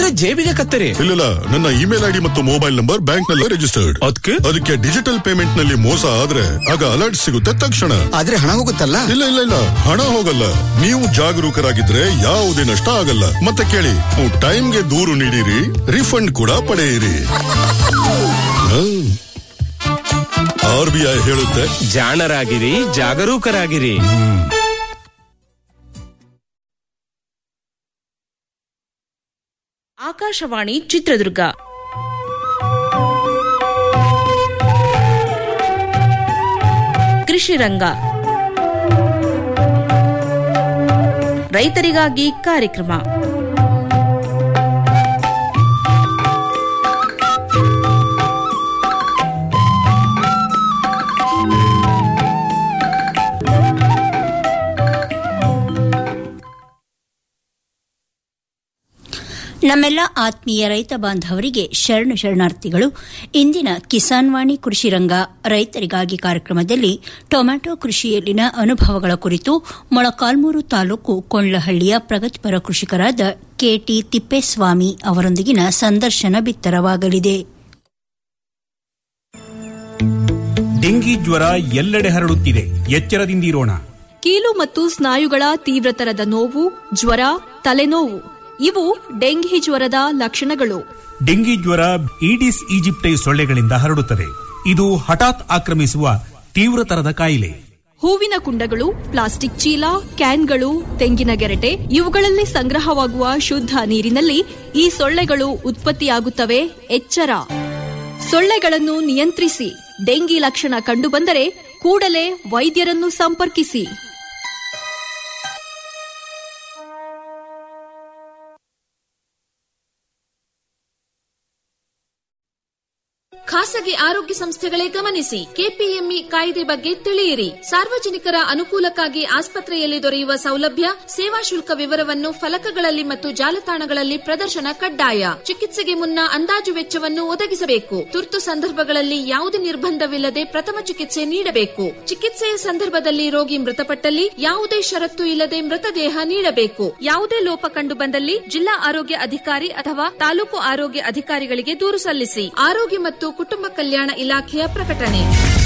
ಜೇಬಿಗೆ ಕತ್ತರಿ ಇಲ್ಲ ನನ್ನ ಇಮೇಲ್ ಐಡಿ ಮತ್ತು ಮೊಬೈಲ್ ನಂಬರ್ ಬ್ಯಾಂಕ್ ನಲ್ಲಿ ರಿಜಿಸ್ಟರ್ಡ್ ಅದಕ್ಕೆ ಅದಕ್ಕೆ ಡಿಜಿಟಲ್ ಪೇಮೆಂಟ್ ನಲ್ಲಿ ಮೋಸ ಆದ್ರೆ ಆಗ ಅಲರ್ಟ್ ಸಿಗುತ್ತೆ ತಕ್ಷಣ ಆದ್ರೆ ಹಣ ಹೋಗುತ್ತಲ್ಲ ಇಲ್ಲ ಇಲ್ಲ ಇಲ್ಲ ಹಣ ಹೋಗಲ್ಲ ನೀವು ಜಾಗರೂಕರಾಗಿದ್ರೆ ಯಾವುದೇ ನಷ್ಟ ಆಗಲ್ಲ ಮತ್ತೆ ಕೇಳಿ ನೀವು ಟೈಮ್ಗೆ ದೂರು ನೀಡಿರಿ ರಿಫಂಡ್ ಕೂಡ ಪಡೆಯಿರಿ ಆರ್ ಬಿ ಐ ಹೇಳುತ್ತೆ ಜಾಣರಾಗಿರಿ ಜಾಗರೂಕರಾಗಿರಿ ಆಕಾಶವಾಣಿ ಚಿತ್ರದುರ್ಗ ಕೃಷಿ ರಂಗ ರೈತರಿಗಾಗಿ ಕಾರ್ಯಕ್ರಮ ನಮ್ಮೆಲ್ಲ ಆತ್ಮೀಯ ರೈತ ಬಾಂಧವರಿಗೆ ಶರಣು ಶರಣಾರ್ಥಿಗಳು ಇಂದಿನ ಕಿಸಾನ್ ವಾಣಿ ಕೃಷಿ ರಂಗ ರೈತರಿಗಾಗಿ ಕಾರ್ಯಕ್ರಮದಲ್ಲಿ ಟೊಮ್ಯಾಟೊ ಕೃಷಿಯಲ್ಲಿನ ಅನುಭವಗಳ ಕುರಿತು ಮೊಳಕಾಲ್ಮೂರು ತಾಲೂಕು ಕೊಂಡ್ಲಹಳ್ಳಿಯ ಪ್ರಗತಿಪರ ಕೃಷಿಕರಾದ ಕೆಟಿ ತಿಪ್ಪೇಸ್ವಾಮಿ ಅವರೊಂದಿಗಿನ ಸಂದರ್ಶನ ಬಿತ್ತರವಾಗಲಿದೆ ಡೆಂಗಿ ಜ್ವರ ಎಲ್ಲೆಡೆ ಹರಡುತ್ತಿದೆ ಎಚ್ಚರದಿಂದಿರೋಣ ಕೀಲು ಮತ್ತು ಸ್ನಾಯುಗಳ ತೀವ್ರತರದ ನೋವು ಜ್ವರ ತಲೆನೋವು ಇವು ಡೆಂಘಿ ಜ್ವರದ ಲಕ್ಷಣಗಳು ಡೆಂಗಿ ಜ್ವರ ಈಡಿಸ್ ಈಜಿಪ್ಟೈ ಸೊಳ್ಳೆಗಳಿಂದ ಹರಡುತ್ತದೆ ಇದು ಹಠಾತ್ ಆಕ್ರಮಿಸುವ ತೀವ್ರತರದ ಕಾಯಿಲೆ ಹೂವಿನ ಕುಂಡಗಳು ಪ್ಲಾಸ್ಟಿಕ್ ಚೀಲ ಕ್ಯಾನ್ಗಳು ತೆಂಗಿನ ಗೆರಟೆ ಇವುಗಳಲ್ಲಿ ಸಂಗ್ರಹವಾಗುವ ಶುದ್ಧ ನೀರಿನಲ್ಲಿ ಈ ಸೊಳ್ಳೆಗಳು ಉತ್ಪತ್ತಿಯಾಗುತ್ತವೆ ಎಚ್ಚರ ಸೊಳ್ಳೆಗಳನ್ನು ನಿಯಂತ್ರಿಸಿ ಡೆಂಗಿ ಲಕ್ಷಣ ಕಂಡುಬಂದರೆ ಕೂಡಲೇ ವೈದ್ಯರನ್ನು ಸಂಪರ್ಕಿಸಿ ಖಾಸಗಿ ಆರೋಗ್ಯ ಸಂಸ್ಥೆಗಳೇ ಗಮನಿಸಿ ಕೆಪಿಎಂಇ ಕಾಯ್ದೆ ಬಗ್ಗೆ ತಿಳಿಯಿರಿ ಸಾರ್ವಜನಿಕರ ಅನುಕೂಲಕ್ಕಾಗಿ ಆಸ್ಪತ್ರೆಯಲ್ಲಿ ದೊರೆಯುವ ಸೌಲಭ್ಯ ಸೇವಾ ಶುಲ್ಕ ವಿವರವನ್ನು ಫಲಕಗಳಲ್ಲಿ ಮತ್ತು ಜಾಲತಾಣಗಳಲ್ಲಿ ಪ್ರದರ್ಶನ ಕಡ್ಡಾಯ ಚಿಕಿತ್ಸೆಗೆ ಮುನ್ನ ಅಂದಾಜು ವೆಚ್ಚವನ್ನು ಒದಗಿಸಬೇಕು ತುರ್ತು ಸಂದರ್ಭಗಳಲ್ಲಿ ಯಾವುದೇ ನಿರ್ಬಂಧವಿಲ್ಲದೆ ಪ್ರಥಮ ಚಿಕಿತ್ಸೆ ನೀಡಬೇಕು ಚಿಕಿತ್ಸೆಯ ಸಂದರ್ಭದಲ್ಲಿ ರೋಗಿ ಮೃತಪಟ್ಟಲ್ಲಿ ಯಾವುದೇ ಷರತ್ತು ಇಲ್ಲದೆ ಮೃತದೇಹ ನೀಡಬೇಕು ಯಾವುದೇ ಲೋಪ ಕಂಡು ಬಂದಲ್ಲಿ ಜಿಲ್ಲಾ ಆರೋಗ್ಯ ಅಧಿಕಾರಿ ಅಥವಾ ತಾಲೂಕು ಆರೋಗ್ಯ ಅಧಿಕಾರಿಗಳಿಗೆ ದೂರು ಸಲ್ಲಿಸಿ ಆರೋಗ್ಯ ಮತ್ತು ಕುಟುಂಬ ಕಲ್ಯಾಣ ಇಲಾಖೆಯ ಪ್ರಕಟಣೆ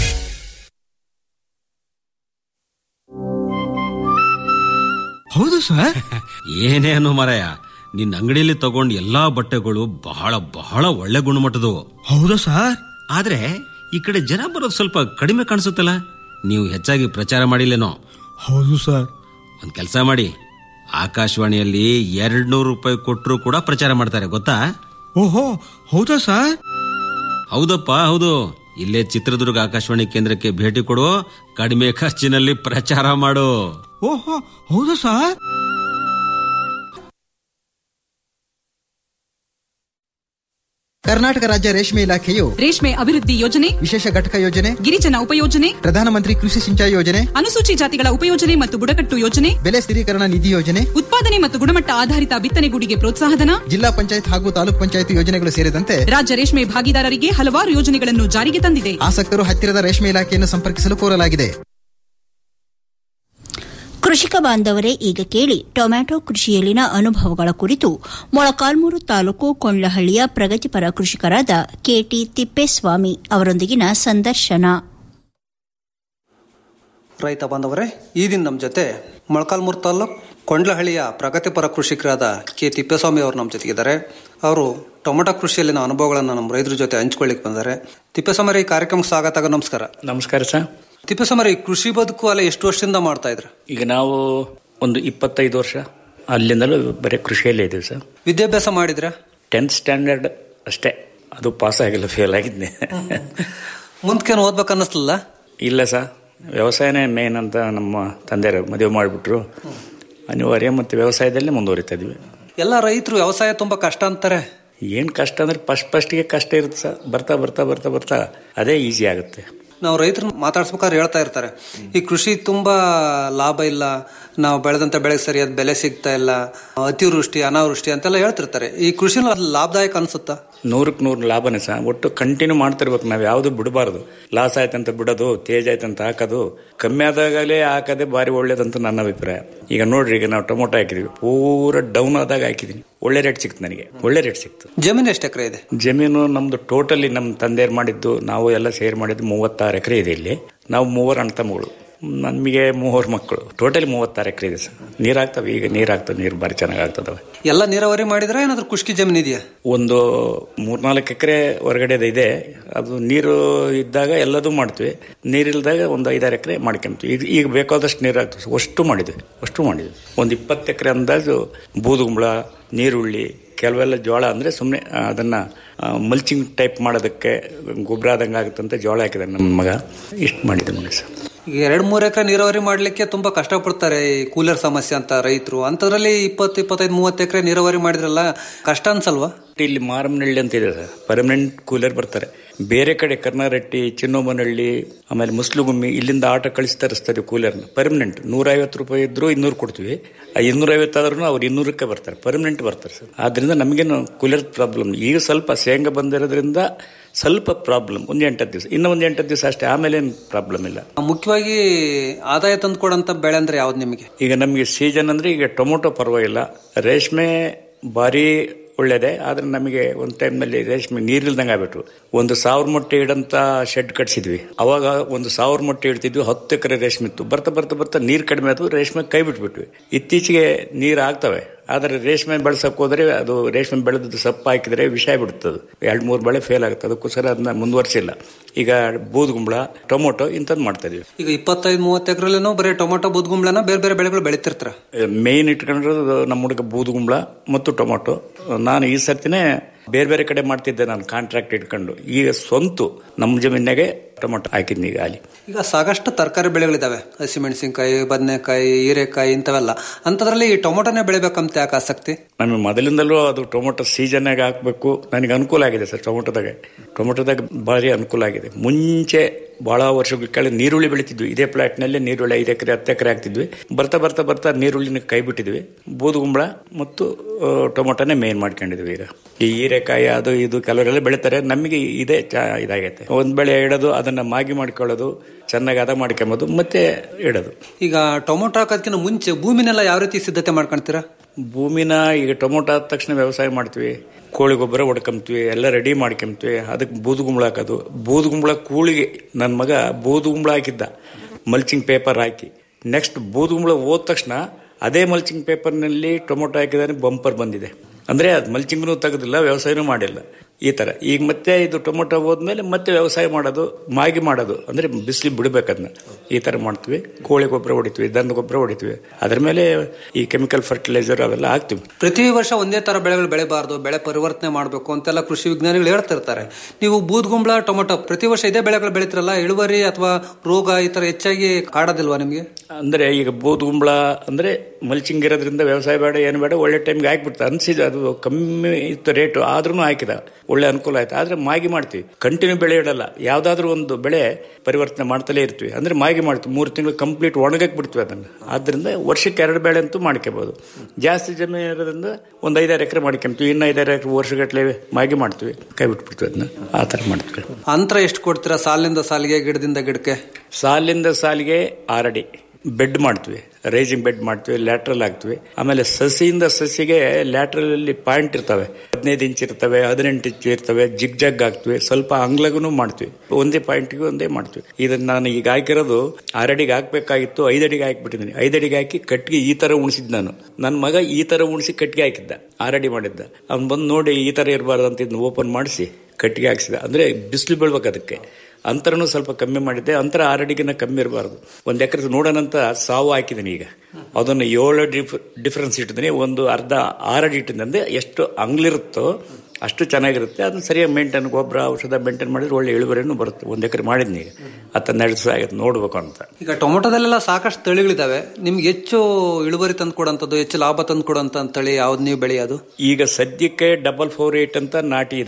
ಹೌದು ಸರ್ ಏನೇನು ಮರಯ ನಿನ್ನ ಅಂಗಡಿಯಲ್ಲಿ ತಗೊಂಡ್ ಎಲ್ಲಾ ಬಟ್ಟೆಗಳು ಬಹಳ ಬಹಳ ಒಳ್ಳೆ ಗುಣಮಟ್ಟದವು ಹೌದಾ ಸರ್ ಆದ್ರೆ ಈ ಕಡೆ ಜನ ಬರೋದು ಸ್ವಲ್ಪ ಕಡಿಮೆ ಕಾಣಿಸುತ್ತಲ್ಲ ನೀವು ಹೆಚ್ಚಾಗಿ ಪ್ರಚಾರ ಮಾಡಿಲ್ಲೇನೋ ಹೌದು ಸರ್ ಒಂದ್ ಕೆಲಸ ಮಾಡಿ ಆಕಾಶವಾಣಿಯಲ್ಲಿ ಎರಡ್ ನೂರು ರೂಪಾಯಿ ಕೊಟ್ಟರು ಕೂಡ ಪ್ರಚಾರ ಮಾಡ್ತಾರೆ ಗೊತ್ತಾ ಓಹೋ ಹೌದಾ ಸರ್ ಹೌದಪ್ಪ ಹೌದು ಇಲ್ಲೇ ಚಿತ್ರದುರ್ಗ ಆಕಾಶವಾಣಿ ಕೇಂದ್ರಕ್ಕೆ ಭೇಟಿ ಕೊಡು ಕಡಿಮೆ ಖರ್ಚಿನಲ್ಲಿ ಪ್ರಚಾರ ಮಾಡು ಓಹೋ ಹೌದಾ ಸರ್ ಕರ್ನಾಟಕ ರಾಜ್ಯ ರೇಷ್ಮೆ ಇಲಾಖೆಯು ರೇಷ್ಮೆ ಅಭಿವೃದ್ಧಿ ಯೋಜನೆ ವಿಶೇಷ ಘಟಕ ಯೋಜನೆ ಗಿರಿಜನ ಉಪಯೋಜನೆ ಪ್ರಧಾನಮಂತ್ರಿ ಕೃಷಿ ಸಿಂಚಾಯಿ ಯೋಜನೆ ಅನುಸೂಚಿ ಜಾತಿಗಳ ಉಪಯೋಜನೆ ಮತ್ತು ಬುಡಕಟ್ಟು ಯೋಜನೆ ಬೆಲೆ ಸ್ಥಿರೀಕರಣ ನಿಧಿ ಯೋಜನೆ ಉತ್ಪಾದನೆ ಮತ್ತು ಗುಣಮಟ್ಟ ಆಧಾರಿತ ಬಿತ್ತನೆಗೂಡಿಗೆ ಪ್ರೋತ್ಸಾಹಧನ ಜಿಲ್ಲಾ ಪಂಚಾಯತ್ ಹಾಗೂ ತಾಲೂಕ್ ಪಂಚಾಯತ್ ಯೋಜನೆಗಳು ಸೇರಿದಂತೆ ರಾಜ್ಯ ರೇಷ್ಮೆ ಭಾಗಿದಾರರಿಗೆ ಹಲವಾರು ಯೋಜನೆಗಳನ್ನು ಜಾರಿಗೆ ತಂದಿದೆ ಆಸಕ್ತರು ಹತ್ತಿರದ ರೇಷ್ಮೆ ಇಲಾಖೆಯನ್ನು ಸಂಪರ್ಕಿಸಲು ಕೋರಲಾಗಿದೆ ಕೃಷಿಕ ಬಾಂಧವರೇ ಈಗ ಕೇಳಿ ಟೊಮ್ಯಾಟೊ ಕೃಷಿಯಲ್ಲಿನ ಅನುಭವಗಳ ಕುರಿತು ಮೊಳಕಾಲ್ಮೂರು ತಾಲೂಕು ಕೊಂಡ್ಲಹಳ್ಳಿಯ ಪ್ರಗತಿಪರ ಕೃಷಿಕರಾದ ಕೆಟಿ ತಿಪ್ಪೇಸ್ವಾಮಿ ಅವರೊಂದಿಗಿನ ಸಂದರ್ಶನ ರೈತ ಬಾಂಧವರೇ ಈ ದಿನ ನಮ್ಮ ಜೊತೆ ಮೊಳಕಾಲ್ಮೂರು ತಾಲ್ಲೂಕು ಕೊಂಡ್ಲಹಳ್ಳಿಯ ಪ್ರಗತಿಪರ ಕೃಷಿಕರಾದ ಕೆ ತಿಪ್ಪೇಸ್ವಾಮಿ ಅವರು ನಮ್ಮ ಜೊತೆಗಿದ್ದಾರೆ ಅವರು ಟೊಮೆಟೊ ಕೃಷಿಯಲ್ಲಿನ ಅನುಭವಗಳನ್ನು ನಮ್ಮ ರೈತರ ಜೊತೆ ಹಂಚ್ಕೊಳ್ಳಿಕ್ಕೆ ಬಂದ್ದಾರೆ ತಿಪ್ಪೇಸ್ವಾಮಿ ಈ ಕಾರ್ಯಕ್ರಮಕ್ಕೆ ಸ್ವಾಗತ ನಮಸ್ಕಾರ ನಮಸ್ಕಾರ ಸರ್ ತಿಪ್ಪೇಸ್ವಾಮಿ ಕೃಷಿ ಬದುಕು ಅಲ್ಲ ಎಷ್ಟು ವರ್ಷದಿಂದ ಮಾಡ್ತಾ ಇದ್ರ ಈಗ ನಾವು ಒಂದು ಇಪ್ಪತ್ತೈದು ವರ್ಷ ಅಲ್ಲಿಂದಲೂ ಬರೀ ಕೃಷಿಯಲ್ಲೇ ಇದ್ದೀವಿ ಸರ್ ವಿದ್ಯಾಭ್ಯಾಸ ಮಾಡಿದ್ರ ಟೆಂತ್ ಸ್ಟ್ಯಾಂಡರ್ಡ್ ಅಷ್ಟೇ ಅದು ಪಾಸ್ ಆಗಿಲ್ಲ ಫೇಲ್ ಆಗಿದ್ದೆ ಮುಂದಕ್ಕೇನು ಓದ್ಬೇಕು ಅನ್ನಿಸ್ಲಿಲ್ಲ ಇಲ್ಲ ಸರ್ ವ್ಯವಸಾಯನೇ ಮೇನ್ ಅಂತ ನಮ್ಮ ತಂದೆಯರು ಮದುವೆ ಮಾಡಿಬಿಟ್ರು ಅನಿವಾರ್ಯ ಮತ್ತು ವ್ಯವಸಾಯದಲ್ಲೇ ಮುಂದುವರಿತಾ ಇದ್ವಿ ಎಲ್ಲ ರೈತರು ವ್ಯವಸಾಯ ತುಂಬಾ ಕಷ್ಟ ಅಂತಾರೆ ಏನು ಕಷ್ಟ ಅಂದ್ರೆ ಫಸ್ಟ್ ಫಸ್ಟ್ಗೆ ಕಷ್ಟ ಇರುತ್ತೆ ಸರ್ ಬರ್ತಾ ಬರ್ತಾ ಬರ್ತಾ ಬರ್ತಾ ಅದೇ ಈಸಿ ಆಗುತ್ತೆ ನಾವು ರೈತರು ಮಾತಾಡ್ಸ್ಬೇಕಾದ್ರೆ ಹೇಳ್ತಾ ಇರ್ತಾರೆ ಈ ಕೃಷಿ ತುಂಬಾ ಲಾಭ ಇಲ್ಲ ನಾವು ಬೆಳೆದಂತ ಬೆಳೆಗೆ ಸರಿಯಾದ ಬೆಲೆ ಸಿಗ್ತಾ ಇಲ್ಲ ಅತಿವೃಷ್ಟಿ ಅನಾವೃಷ್ಟಿ ಅಂತೆಲ್ಲ ಹೇಳ್ತಿರ್ತಾರೆ ಈ ಕೃಷಿ ಲಾಭದಾಯಕ ಅನ್ಸುತ್ತಾ ನೂರಕ್ಕೆ ನೂರು ಲಾಭನೇ ಸಹ ಒಟ್ಟು ಕಂಟಿನ್ಯೂ ಮಾಡ್ತಿರ್ಬೇಕು ನಾವು ಯಾವುದು ಬಿಡಬಾರ್ದು ಲಾಸ್ ಆಯ್ತಂತ ಬಿಡೋದು ತೇಜ್ ಆಯ್ತಂತ ಹಾಕೋದು ಕಮ್ಮಿ ಆದಾಗಲೇ ಹಾಕೋದೇ ಭಾರಿ ಒಳ್ಳೇದಂತ ನನ್ನ ಅಭಿಪ್ರಾಯ ಈಗ ನೋಡ್ರಿ ಈಗ ನಾವು ಟೊಮೊಟೊ ಹಾಕಿದೀವಿ ಪೂರ ಡೌನ್ ಆದಾಗ ಹಾಕಿದೀನಿ ಒಳ್ಳೆ ರೇಟ್ ಸಿಕ್ತು ನನಗೆ ಒಳ್ಳೆ ರೇಟ್ ಸಿಕ್ತು ಜಮೀನು ಎಷ್ಟು ಎಕರೆ ಇದೆ ಜಮೀನು ನಮ್ದು ಟೋಟಲಿ ನಮ್ಮ ತಂದೆಯರು ಮಾಡಿದ್ದು ನಾವು ಎಲ್ಲ ಸೇರಿ ಮಾಡಿದ್ದು ಮೂವತ್ತಾರು ಎಕರೆ ಇದೆ ಇಲ್ಲಿ ನಾವು ಮೂವರು ಅಣ್ಣ ತಮ್ಮಗಳು ನಮಗೆ ಮೂವರು ಮಕ್ಕಳು ಟೋಟಲಿ ಮೂವತ್ತಾರು ಎಕರೆ ಇದೆ ಸರ್ ನೀರು ಆಗ್ತವೆ ಈಗ ನೀರು ಆಗ್ತದೆ ನೀರು ಭಾರಿ ಚೆನ್ನಾಗಿ ಆಗ್ತದವೆ ಎಲ್ಲ ನೀರಾವರಿ ಮಾಡಿದ್ರೆ ಏನಾದ್ರೂ ಖುಷ್ಕಿ ಜಮೀನು ಇದೆಯಾ ಒಂದು ಮೂರ್ನಾಲ್ಕು ಎಕರೆ ಹೊರಗಡೆ ಇದೆ ಅದು ನೀರು ಇದ್ದಾಗ ಎಲ್ಲದೂ ಮಾಡ್ತೀವಿ ನೀರಿಲ್ದಾಗ ಒಂದು ಐದಾರು ಎಕರೆ ಮಾಡ್ಕೊಂತೀವಿ ಈಗ ಈಗ ಬೇಕಾದಷ್ಟು ನೀರು ಆಗ್ತದೆ ಅಷ್ಟು ಮಾಡಿದ್ವಿ ಅಷ್ಟು ಮಾಡಿದ್ವಿ ಒಂದು ಇಪ್ಪತ್ತು ಎಕರೆ ಅಂದಾಜು ಬೂದುಗುಂಬಳ ನೀರುಳ್ಳಿ ಕೆಲವೆಲ್ಲ ಜೋಳ ಅಂದರೆ ಸುಮ್ಮನೆ ಅದನ್ನು ಮಲ್ಚಿಂಗ್ ಟೈಪ್ ಮಾಡೋದಕ್ಕೆ ಗೊಬ್ಬರ ಆದಂಗೆ ಆಗುತ್ತಂತ ಜೋಳ ಹಾಕಿದ್ದಾನೆ ನಮ್ಮ ಮಗ ಇಷ್ಟು ಮಾಡಿದ್ದೆ ನೋಡಿ ಸರ್ ಈಗ ಎರಡ್ ಮೂರ್ ಎಕರೆ ನೀರಾವರಿ ಮಾಡ್ಲಿಕ್ಕೆ ತುಂಬಾ ಕಷ್ಟಪಡ್ತಾರೆ ಈ ಕೂಲರ್ ಸಮಸ್ಯೆ ಅಂತ ರೈತರು ಅಂತದ್ರಲ್ಲಿ ಇಪ್ಪತ್ತು ಇಪ್ಪತ್ತೈದು ಮೂವತ್ತು ಎಕರೆ ನೀರಾವರಿ ಮಾಡಿದ್ರಲ್ಲ ಕಷ್ಟ ಅನ್ಸಲ್ವಾ ಇಲ್ಲಿ ಮಾರಮ್ಮನಹಳ್ಳಿ ಅಂತ ಇದೆ ಸರ್ ಪರ್ಮನೆಂಟ್ ಕೂಲರ್ ಬರ್ತಾರೆ ಬೇರೆ ಕಡೆ ಕರ್ನಾರಟ್ಟಿ ಚಿನ್ನೋಮನಹಳ್ಳಿ ಆಮೇಲೆ ಮುಸ್ಲುಗುಮ್ಮಿ ಇಲ್ಲಿಂದ ಆಟ ಕಳಿಸಿ ತರಿಸ್ತಾರೆ ಕೂಲರ್ನ ಪರ್ಮನೆಂಟ್ ನೂರೈವತ್ತು ರೂಪಾಯಿ ಇದ್ರು ಇನ್ನೂರು ಕೊಡ್ತೀವಿ ಆ ಇನ್ನೂರೈವತ್ತು ಆದ್ರೂ ಅವ್ರು ಇನ್ನೂರಕ್ಕೆ ಬರ್ತಾರೆ ಪರ್ಮನೆಂಟ್ ಬರ್ತಾರೆ ಸರ್ ಆದ್ರಿಂದ ನಮಗೇನು ಕೂಲರ್ ಪ್ರಾಬ್ಲಮ್ ಈಗ ಸ್ವಲ್ಪ ಶೇಂಗಾ ಬಂದಿರೋದ್ರಿಂದ ಸ್ವಲ್ಪ ಪ್ರಾಬ್ಲಮ್ ಒಂದು ಎಂಟತ್ತು ದಿವಸ ಇನ್ನೂ ಒಂದು ಎಂಟತ್ತು ದಿವಸ ಅಷ್ಟೇ ಆಮೇಲೆ ಏನು ಪ್ರಾಬ್ಲಮ್ ಇಲ್ಲ ಮುಖ್ಯವಾಗಿ ಆದಾಯ ತಂದು ಕೊಡಂತ ಬೆಳೆ ಅಂದ್ರೆ ಯಾವ್ದು ನಿಮಗೆ ಈಗ ನಮಗೆ ಸೀಸನ್ ಅಂದ್ರೆ ಈಗ ಟೊಮೊಟೊ ಪರವಾಗಿಲ್ಲ ರೇಷ್ಮೆ ಭಾರಿ ಒಳ್ಳೇದೆ ಆದ್ರೆ ನಮಗೆ ಒಂದು ಟೈಮ್ನಲ್ಲಿ ರೇಷ್ಮೆ ನೀರಿಲ್ದಂಗೆ ಆಗ್ಬಿಟ್ರು ಒಂದು ಸಾವಿರ ಮೊಟ್ಟೆ ಇಡಂತ ಶೆಡ್ ಕಟ್ಸಿದ್ವಿ ಅವಾಗ ಒಂದು ಸಾವಿರ ಮೊಟ್ಟೆ ಇಡ್ತಿದ್ವಿ ಹತ್ತು ಎಕರೆ ರೇಷ್ಮೆ ಇತ್ತು ಬರ್ತಾ ಬರ್ತಾ ಬರ್ತಾ ನೀರು ಕಡಿಮೆ ಆದವು ರೇಷ್ಮೆ ಕೈ ಬಿಟ್ಬಿಟ್ವಿ ಇತ್ತೀಚೆಗೆ ನೀರು ಆಗ್ತವೆ ಆದರೆ ರೇಷ್ಮೆ ಬೆಳೆಸಕ್ ಹೋದ್ರೆ ಅದು ರೇಷ್ಮೆ ಬೆಳೆದು ಸೊಪ್ಪು ಹಾಕಿದ್ರೆ ವಿಷ ಬಿಡುತ್ತದೆ ಎರಡು ಮೂರು ಬೆಳೆ ಫೇಲ್ ಆಗುತ್ತೆ ಅದಕ್ಕೋಸ್ಕರ ಅದನ್ನ ಮುಂದುವರಿಸಿಲ್ಲ ಈಗ ಬೂದುಗುಂಬಳ ಟೊಮೊಟೊ ಇಂಥದ್ದು ಮಾಡ್ತಾ ಇದೀವಿ ಈಗ ಇಪ್ಪತ್ತೈದು ಮೂವತ್ತು ಎಕರೆಲ್ಲೂ ಬರೀ ಟೊಮೊಟೊ ಬುದ್ಗುಂಬ್ಳನ ಬೇರೆ ಬೇರೆ ಬೆಳೆಗಳು ಬೆಳಿತಿರ್ತಾರ ಮೇನ್ ಇಟ್ಕೊಂಡಿರೋದು ನಮ್ಮ ಹುಡುಗ ಬೂದುಗುಂಬಳ ಮತ್ತು ಟೊಮೊಟೊ ನಾನು ಈ ಸರ್ತಿನೇ ಬೇರೆ ಬೇರೆ ಕಡೆ ಮಾಡ್ತಿದ್ದೆ ನಾನು ಕಾಂಟ್ರಾಕ್ಟ್ ಇಟ್ಕೊಂಡು ಈಗ ಸ್ವಂತ ನಮ್ಮ ಜಮೀನಾಗೆ ಟೊಮೊಟೊ ಹಾಕಿದ್ನಿ ಈಗ ಅಲ್ಲಿ ಈಗ ಸಾಕಷ್ಟು ತರಕಾರಿ ಬೆಳೆಗಳಿದಾವೆ ಹಸಿಮೆಣಸಿನಕಾಯಿ ಬದನೆಕಾಯಿ ಹೀರೆಕಾಯಿ ಇಂಥವೆಲ್ಲ ಅಂತದ್ರಲ್ಲಿ ಈ ಟೊಮೊಟೊನೇ ಬೆಳಿಬೇಕಂತ ಯಾಕೆ ಆಸಕ್ತಿ ನಮಗೆ ಮೊದಲಿಂದಲೂ ಅದು ಟೊಮೊಟೊ ಸೀಸನ್ನಾಗ ಹಾಕಬೇಕು ನನಗೆ ಅನುಕೂಲ ಆಗಿದೆ ಸರ್ ಟೊಮೊಟೊದಾಗ ಟೊಮೊಟೊದಾಗ ಭಾರಿ ಅನುಕೂಲ ಆಗಿದೆ ಮುಂಚೆ ಬಹಳ ವರ್ಷಗಳ ಕೆಳಗೆ ನೀರುಳ್ಳಿ ಬೆಳಿತಿದ್ವಿ ಇದೇ ಪ್ಲಾಟ್ನಲ್ಲಿ ನೀರುಳ್ಳಿ ಐದು ಎಕರೆ ಹತ್ತು ಎಕರೆ ಹಾಕ್ತಿದ್ವಿ ಬರ್ತಾ ಬರ್ತಾ ಬರ್ತಾ ನೀರುಳ್ಳಿನ ಕೈ ಬಿಟ್ಟಿದ್ವಿ ಬೂದುಗುಂಬಳ ಮತ್ತು ಆ, ಟೊಮೊಟೊನೇ ಮೇನ್ ಮಾಡ್ಕೊಂಡಿದ್ವಿ ಈಗ ಈ ಹೀರೆಕಾಯಿ ಅದು ಇದು ಕೆಲವರೆಲ್ಲ ಬೆಳಿತಾರೆ ನಮಗೆ ಇದೇ ಚ- ಇದಾಗೈತೆ ಒಂದ್ ಬೆಳೆ ಇಡೋದು ಅದನ್ನ ಮಾಗಿ ಮಾಡ್ಕೊಳ್ಳೋದು ಚೆನ್ನಾಗಿ ಹದ ಮಾಡ್ಕೊಂಬೋದು ಮತ್ತೆ ಇಡೋದು ಈಗ ಟೊಮೊಟೊ ಹಾಕೋದಕ್ಕಿಂತ ಮುಂಚೆ ಭೂಮಿನೆಲ್ಲ ಯಾವ ರೀತಿ ಸಿದ್ಧತೆ ಮಾಡ್ಕೊಂತೀರಾ ಭೂಮಿನ ಈಗ ಟೊಮೊಟೊ ಆದ ತಕ್ಷಣ ವ್ಯವಸಾಯ ಮಾಡ್ತೀವಿ ಕೋಳಿ ಗೊಬ್ಬರ ಹೊಡ್ಕೊಂತೀವಿ ಎಲ್ಲ ರೆಡಿ ಮಾಡ್ಕೊಂತೀವಿ ಅದಕ್ಕೆ ಬೂದುಗುಂಬಳ ಹಾಕೋದು ಬೂದುಗುಂಬಳ ಕೂಳಿಗೆ ನನ್ನ ಮಗ ಬೂದುಗುಂಬಳ ಹಾಕಿದ್ದ ಮಲ್ಚಿಂಗ್ ಪೇಪರ್ ಹಾಕಿ ನೆಕ್ಸ್ಟ್ ಬೂದುಗುಂಬಳ ಹೋದ ತಕ್ಷಣ ಅದೇ ಮಲ್ಚಿಂಗ್ ಪೇಪರ್ನಲ್ಲಿ ಟೊಮೊಟೊ ಹಾಕಿದಾನೆ ಬಂಪರ್ ಬಂದಿದೆ ಅಂದ್ರೆ ಅದು ಮಲ್ಚಿಂಗ್ನು ತೆಗೆದಿಲ್ಲ ವ್ಯವಸಾಯನೂ ಮಾಡಿಲ್ಲ ಈ ತರ ಈಗ ಮತ್ತೆ ಇದು ಟೊಮೊಟೊ ಹೋದ್ಮೇಲೆ ಮತ್ತೆ ವ್ಯವಸಾಯ ಮಾಡೋದು ಮಾಗಿ ಮಾಡೋದು ಅಂದ್ರೆ ಬಿಸಿಲಿ ಬಿಡ್ಬೇಕದನ್ನ ಈ ತರ ಮಾಡ್ತೀವಿ ಕೋಳಿ ಗೊಬ್ಬರ ಹೊಡಿತೀವಿ ದನ ಗೊಬ್ಬರ ಹೊಡಿತೀವಿ ಅದ್ರ ಮೇಲೆ ಈ ಕೆಮಿಕಲ್ ಫರ್ಟಿಲೈಸರ್ ಅವೆಲ್ಲ ಹಾಕ್ತಿವಿ ಪ್ರತಿ ವರ್ಷ ಒಂದೇ ತರ ಬೆಳೆಗಳು ಬೆಳೆಬಾರ್ದು ಬೆಳೆ ಪರಿವರ್ತನೆ ಮಾಡಬೇಕು ಅಂತೆಲ್ಲ ಕೃಷಿ ವಿಜ್ಞಾನಿಗಳು ಹೇಳ್ತಿರ್ತಾರೆ ನೀವು ಬೂದ್ಗುಂಬಳ ಟೊಮೊಟೊ ಪ್ರತಿ ವರ್ಷ ಇದೇ ಬೆಳೆಗಳು ಬೆಳಿತಿರಲ್ಲ ಇಳುವರಿ ಅಥವಾ ರೋಗ ಈ ತರ ಹೆಚ್ಚಾಗಿ ಕಾಡೋದಿಲ್ವಾ ನಿಮ್ಗೆ ಅಂದ್ರೆ ಈಗ ಬೂದುಗುಂಬಳ ಅಂದ್ರೆ ಮಲ್ಚಿಂಗ್ ಇರೋದ್ರಿಂದ ವ್ಯವಸಾಯ ಬೇಡ ಏನು ಬೇಡ ಒಳ್ಳೆ ಟೈಮ್ಗೆ ಹಾಕ್ಬಿಡ್ತಾರೆ ಅನ್ಸಿದ ಅದು ಕಮ್ಮಿ ಇತ್ತು ರೇಟು ಆದ್ರೂ ಹಾಕಿದ ಒಳ್ಳೆ ಅನುಕೂಲ ಆಯ್ತು ಆದ್ರೆ ಮಾಗಿ ಮಾಡ್ತೀವಿ ಕಂಟಿನ್ಯೂ ಬೆಳೆ ಇಡಲ್ಲ ಯಾವ್ದಾದ್ರು ಒಂದು ಬೆಳೆ ಪರಿವರ್ತನೆ ಮಾಡ್ತಲೇ ಇರ್ತೀವಿ ಅಂದ್ರೆ ಮಾಗಿ ಮಾಡ್ತೀವಿ ಮೂರು ತಿಂಗಳು ಕಂಪ್ಲೀಟ್ ಒಣಗಕ್ಕೆ ಬಿಡ್ತೀವಿ ಅದನ್ನ ಆದ್ರಿಂದ ವರ್ಷಕ್ಕೆ ಎರಡು ಬೆಳೆ ಅಂತೂ ಮಾಡ್ಕೋಬಹುದು ಜಾಸ್ತಿ ಜಮೀನು ಇರೋದ್ರಿಂದ ಒಂದು ಐದಾರು ಎಕರೆ ಮಾಡ್ಕೊಂತೀವಿ ಇನ್ನು ಐದಾರು ಎಕರೆ ವರ್ಷಗಟ್ಟಲೆ ಮಾಗಿ ಮಾಡ್ತೀವಿ ಕೈ ಬಿಟ್ಬಿಡ್ತೀವಿ ಅದನ್ನ ಆ ಥರ ಮಾಡ್ತೀವಿ ಅಂತರ ಎಷ್ಟು ಕೊಡ್ತೀರಾ ಸಾಲಿನಿಂದ ಸಾಲಿಗೆ ಗಿಡದಿಂದ ಗಿಡಕ್ಕೆ ಸಾಲಿಂದ ಸಾಲಿಗೆ ಆರಡಿ ಬೆಡ್ ಮಾಡ್ತೀವಿ ರೈಸಿಂಗ್ ಬೆಡ್ ಮಾಡ್ತೀವಿ ಲ್ಯಾಟ್ರಲ್ ಹಾಕ್ತಿವಿ ಆಮೇಲೆ ಸಸಿಯಿಂದ ಸಸಿಗೆ ಲ್ಯಾಟ್ರಲ್ ಅಲ್ಲಿ ಪಾಯಿಂಟ್ ಇರ್ತವೆ ಹದಿನೈದು ಇಂಚ್ ಇರ್ತವೆ ಹದಿನೆಂಟು ಇಂಚ್ ಇರ್ತವೆ ಜಿಗ್ ಜಗ್ ಹಾಕ್ತಿವಿ ಸ್ವಲ್ಪ ಅಂಗ್ಲಗೂ ಮಾಡ್ತೀವಿ ಒಂದೇ ಪಾಯಿಂಟ್ಗೆ ಒಂದೇ ಮಾಡ್ತೀವಿ ಇದನ್ನ ನಾನು ಈಗ ಹಾಕಿರೋದು ಆರಡಿಗೆ ಹಾಕ್ಬೇಕಾಗಿತ್ತು ಐದಡಿಗೆ ಹಾಕ್ಬಿಟ್ಟಿದ್ದೀನಿ ಐದಡಿಗೆ ಹಾಕಿ ಕಟ್ಟಿಗೆ ಈ ತರ ಉಣಿಸಿದ್ ನಾನು ನನ್ನ ಮಗ ಈ ತರ ಉಣಿಸಿ ಕಟ್ಟಿಗೆ ಹಾಕಿದ್ದ ಆರಡಿ ಮಾಡಿದ್ದ ಅವ್ನು ಬಂದು ನೋಡಿ ಈ ತರ ಇರಬಾರ್ದು ಅಂತ ಇದನ್ನ ಓಪನ್ ಮಾಡಿಸಿ ಕಟ್ಟಿಗೆ ಹಾಕ್ಸಿದ ಅಂದ್ರೆ ಬಿಸಿಲು ಬೀಳ್ಬೇಕು ಅದಕ್ಕೆ ಅಂತರನು ಸ್ವಲ್ಪ ಕಮ್ಮಿ ಮಾಡಿದ್ದೆ ಅಂತರ ಆರಡಿಗಿನ ಕಮ್ಮಿ ಇರಬಾರ್ದು ಒಂದ್ ಎಕರೆ ನೋಡೋಣಂತ ಸಾವು ಹಾಕಿದ್ದೀನಿ ಈಗ ಅದನ್ನು ಏಳು ಡಿಫ್ ಡಿಫ್ರೆನ್ಸ್ ಇಟ್ಟಿದ್ದೀನಿ ಒಂದು ಅರ್ಧ ಆರಡಿ ಇಟ್ಟಿದ್ದೀನಿ ಅಂದ್ರೆ ಎಷ್ಟು ಅಂಗ್ಲಿರುತ್ತೋ ಅಷ್ಟು ಚೆನ್ನಾಗಿರುತ್ತೆ ಅದನ್ನ ಸರಿಯಾಗಿ ಮೇಂಟೈನ್ ಗೊಬ್ಬರ ಔಷಧ ಮೇಂಟೈನ್ ಮಾಡಿದ್ರೆ ಒಳ್ಳೆ ಇಳುವರಿನೂ ಬರುತ್ತೆ ಒಂದ್ ಎಕರೆ ಮಾಡಿದ್ನಿ ಈಗ ಹತ್ತನ್ನೆರಡು ದಿವಸ ಆಗುತ್ತೆ ನೋಡ್ಬೇಕು ಅಂತ ಈಗ ಟೊಮೊಟೊದಲ್ಲೆಲ್ಲ ಸಾಕಷ್ಟು ತಳಿಗಳಿದಾವೆ ನಿಮ್ಗೆ ಹೆಚ್ಚು ಇಳುವರಿ ತಂದು ಕೊಡೋಂಥದ್ದು ಹೆಚ್ಚು ಲಾಭ ತಂದು ಕೊಡೋಂಥ ತಳಿ ಯಾವ್ದು ನೀವು ಬೆಳೆಯೋದು ಈಗ ಸದ್ಯಕ್ಕೆ ಡಬಲ್ ಫೋರ್ ಏಟ್ ಅಂತ ನಾಟಿ ಇದೆ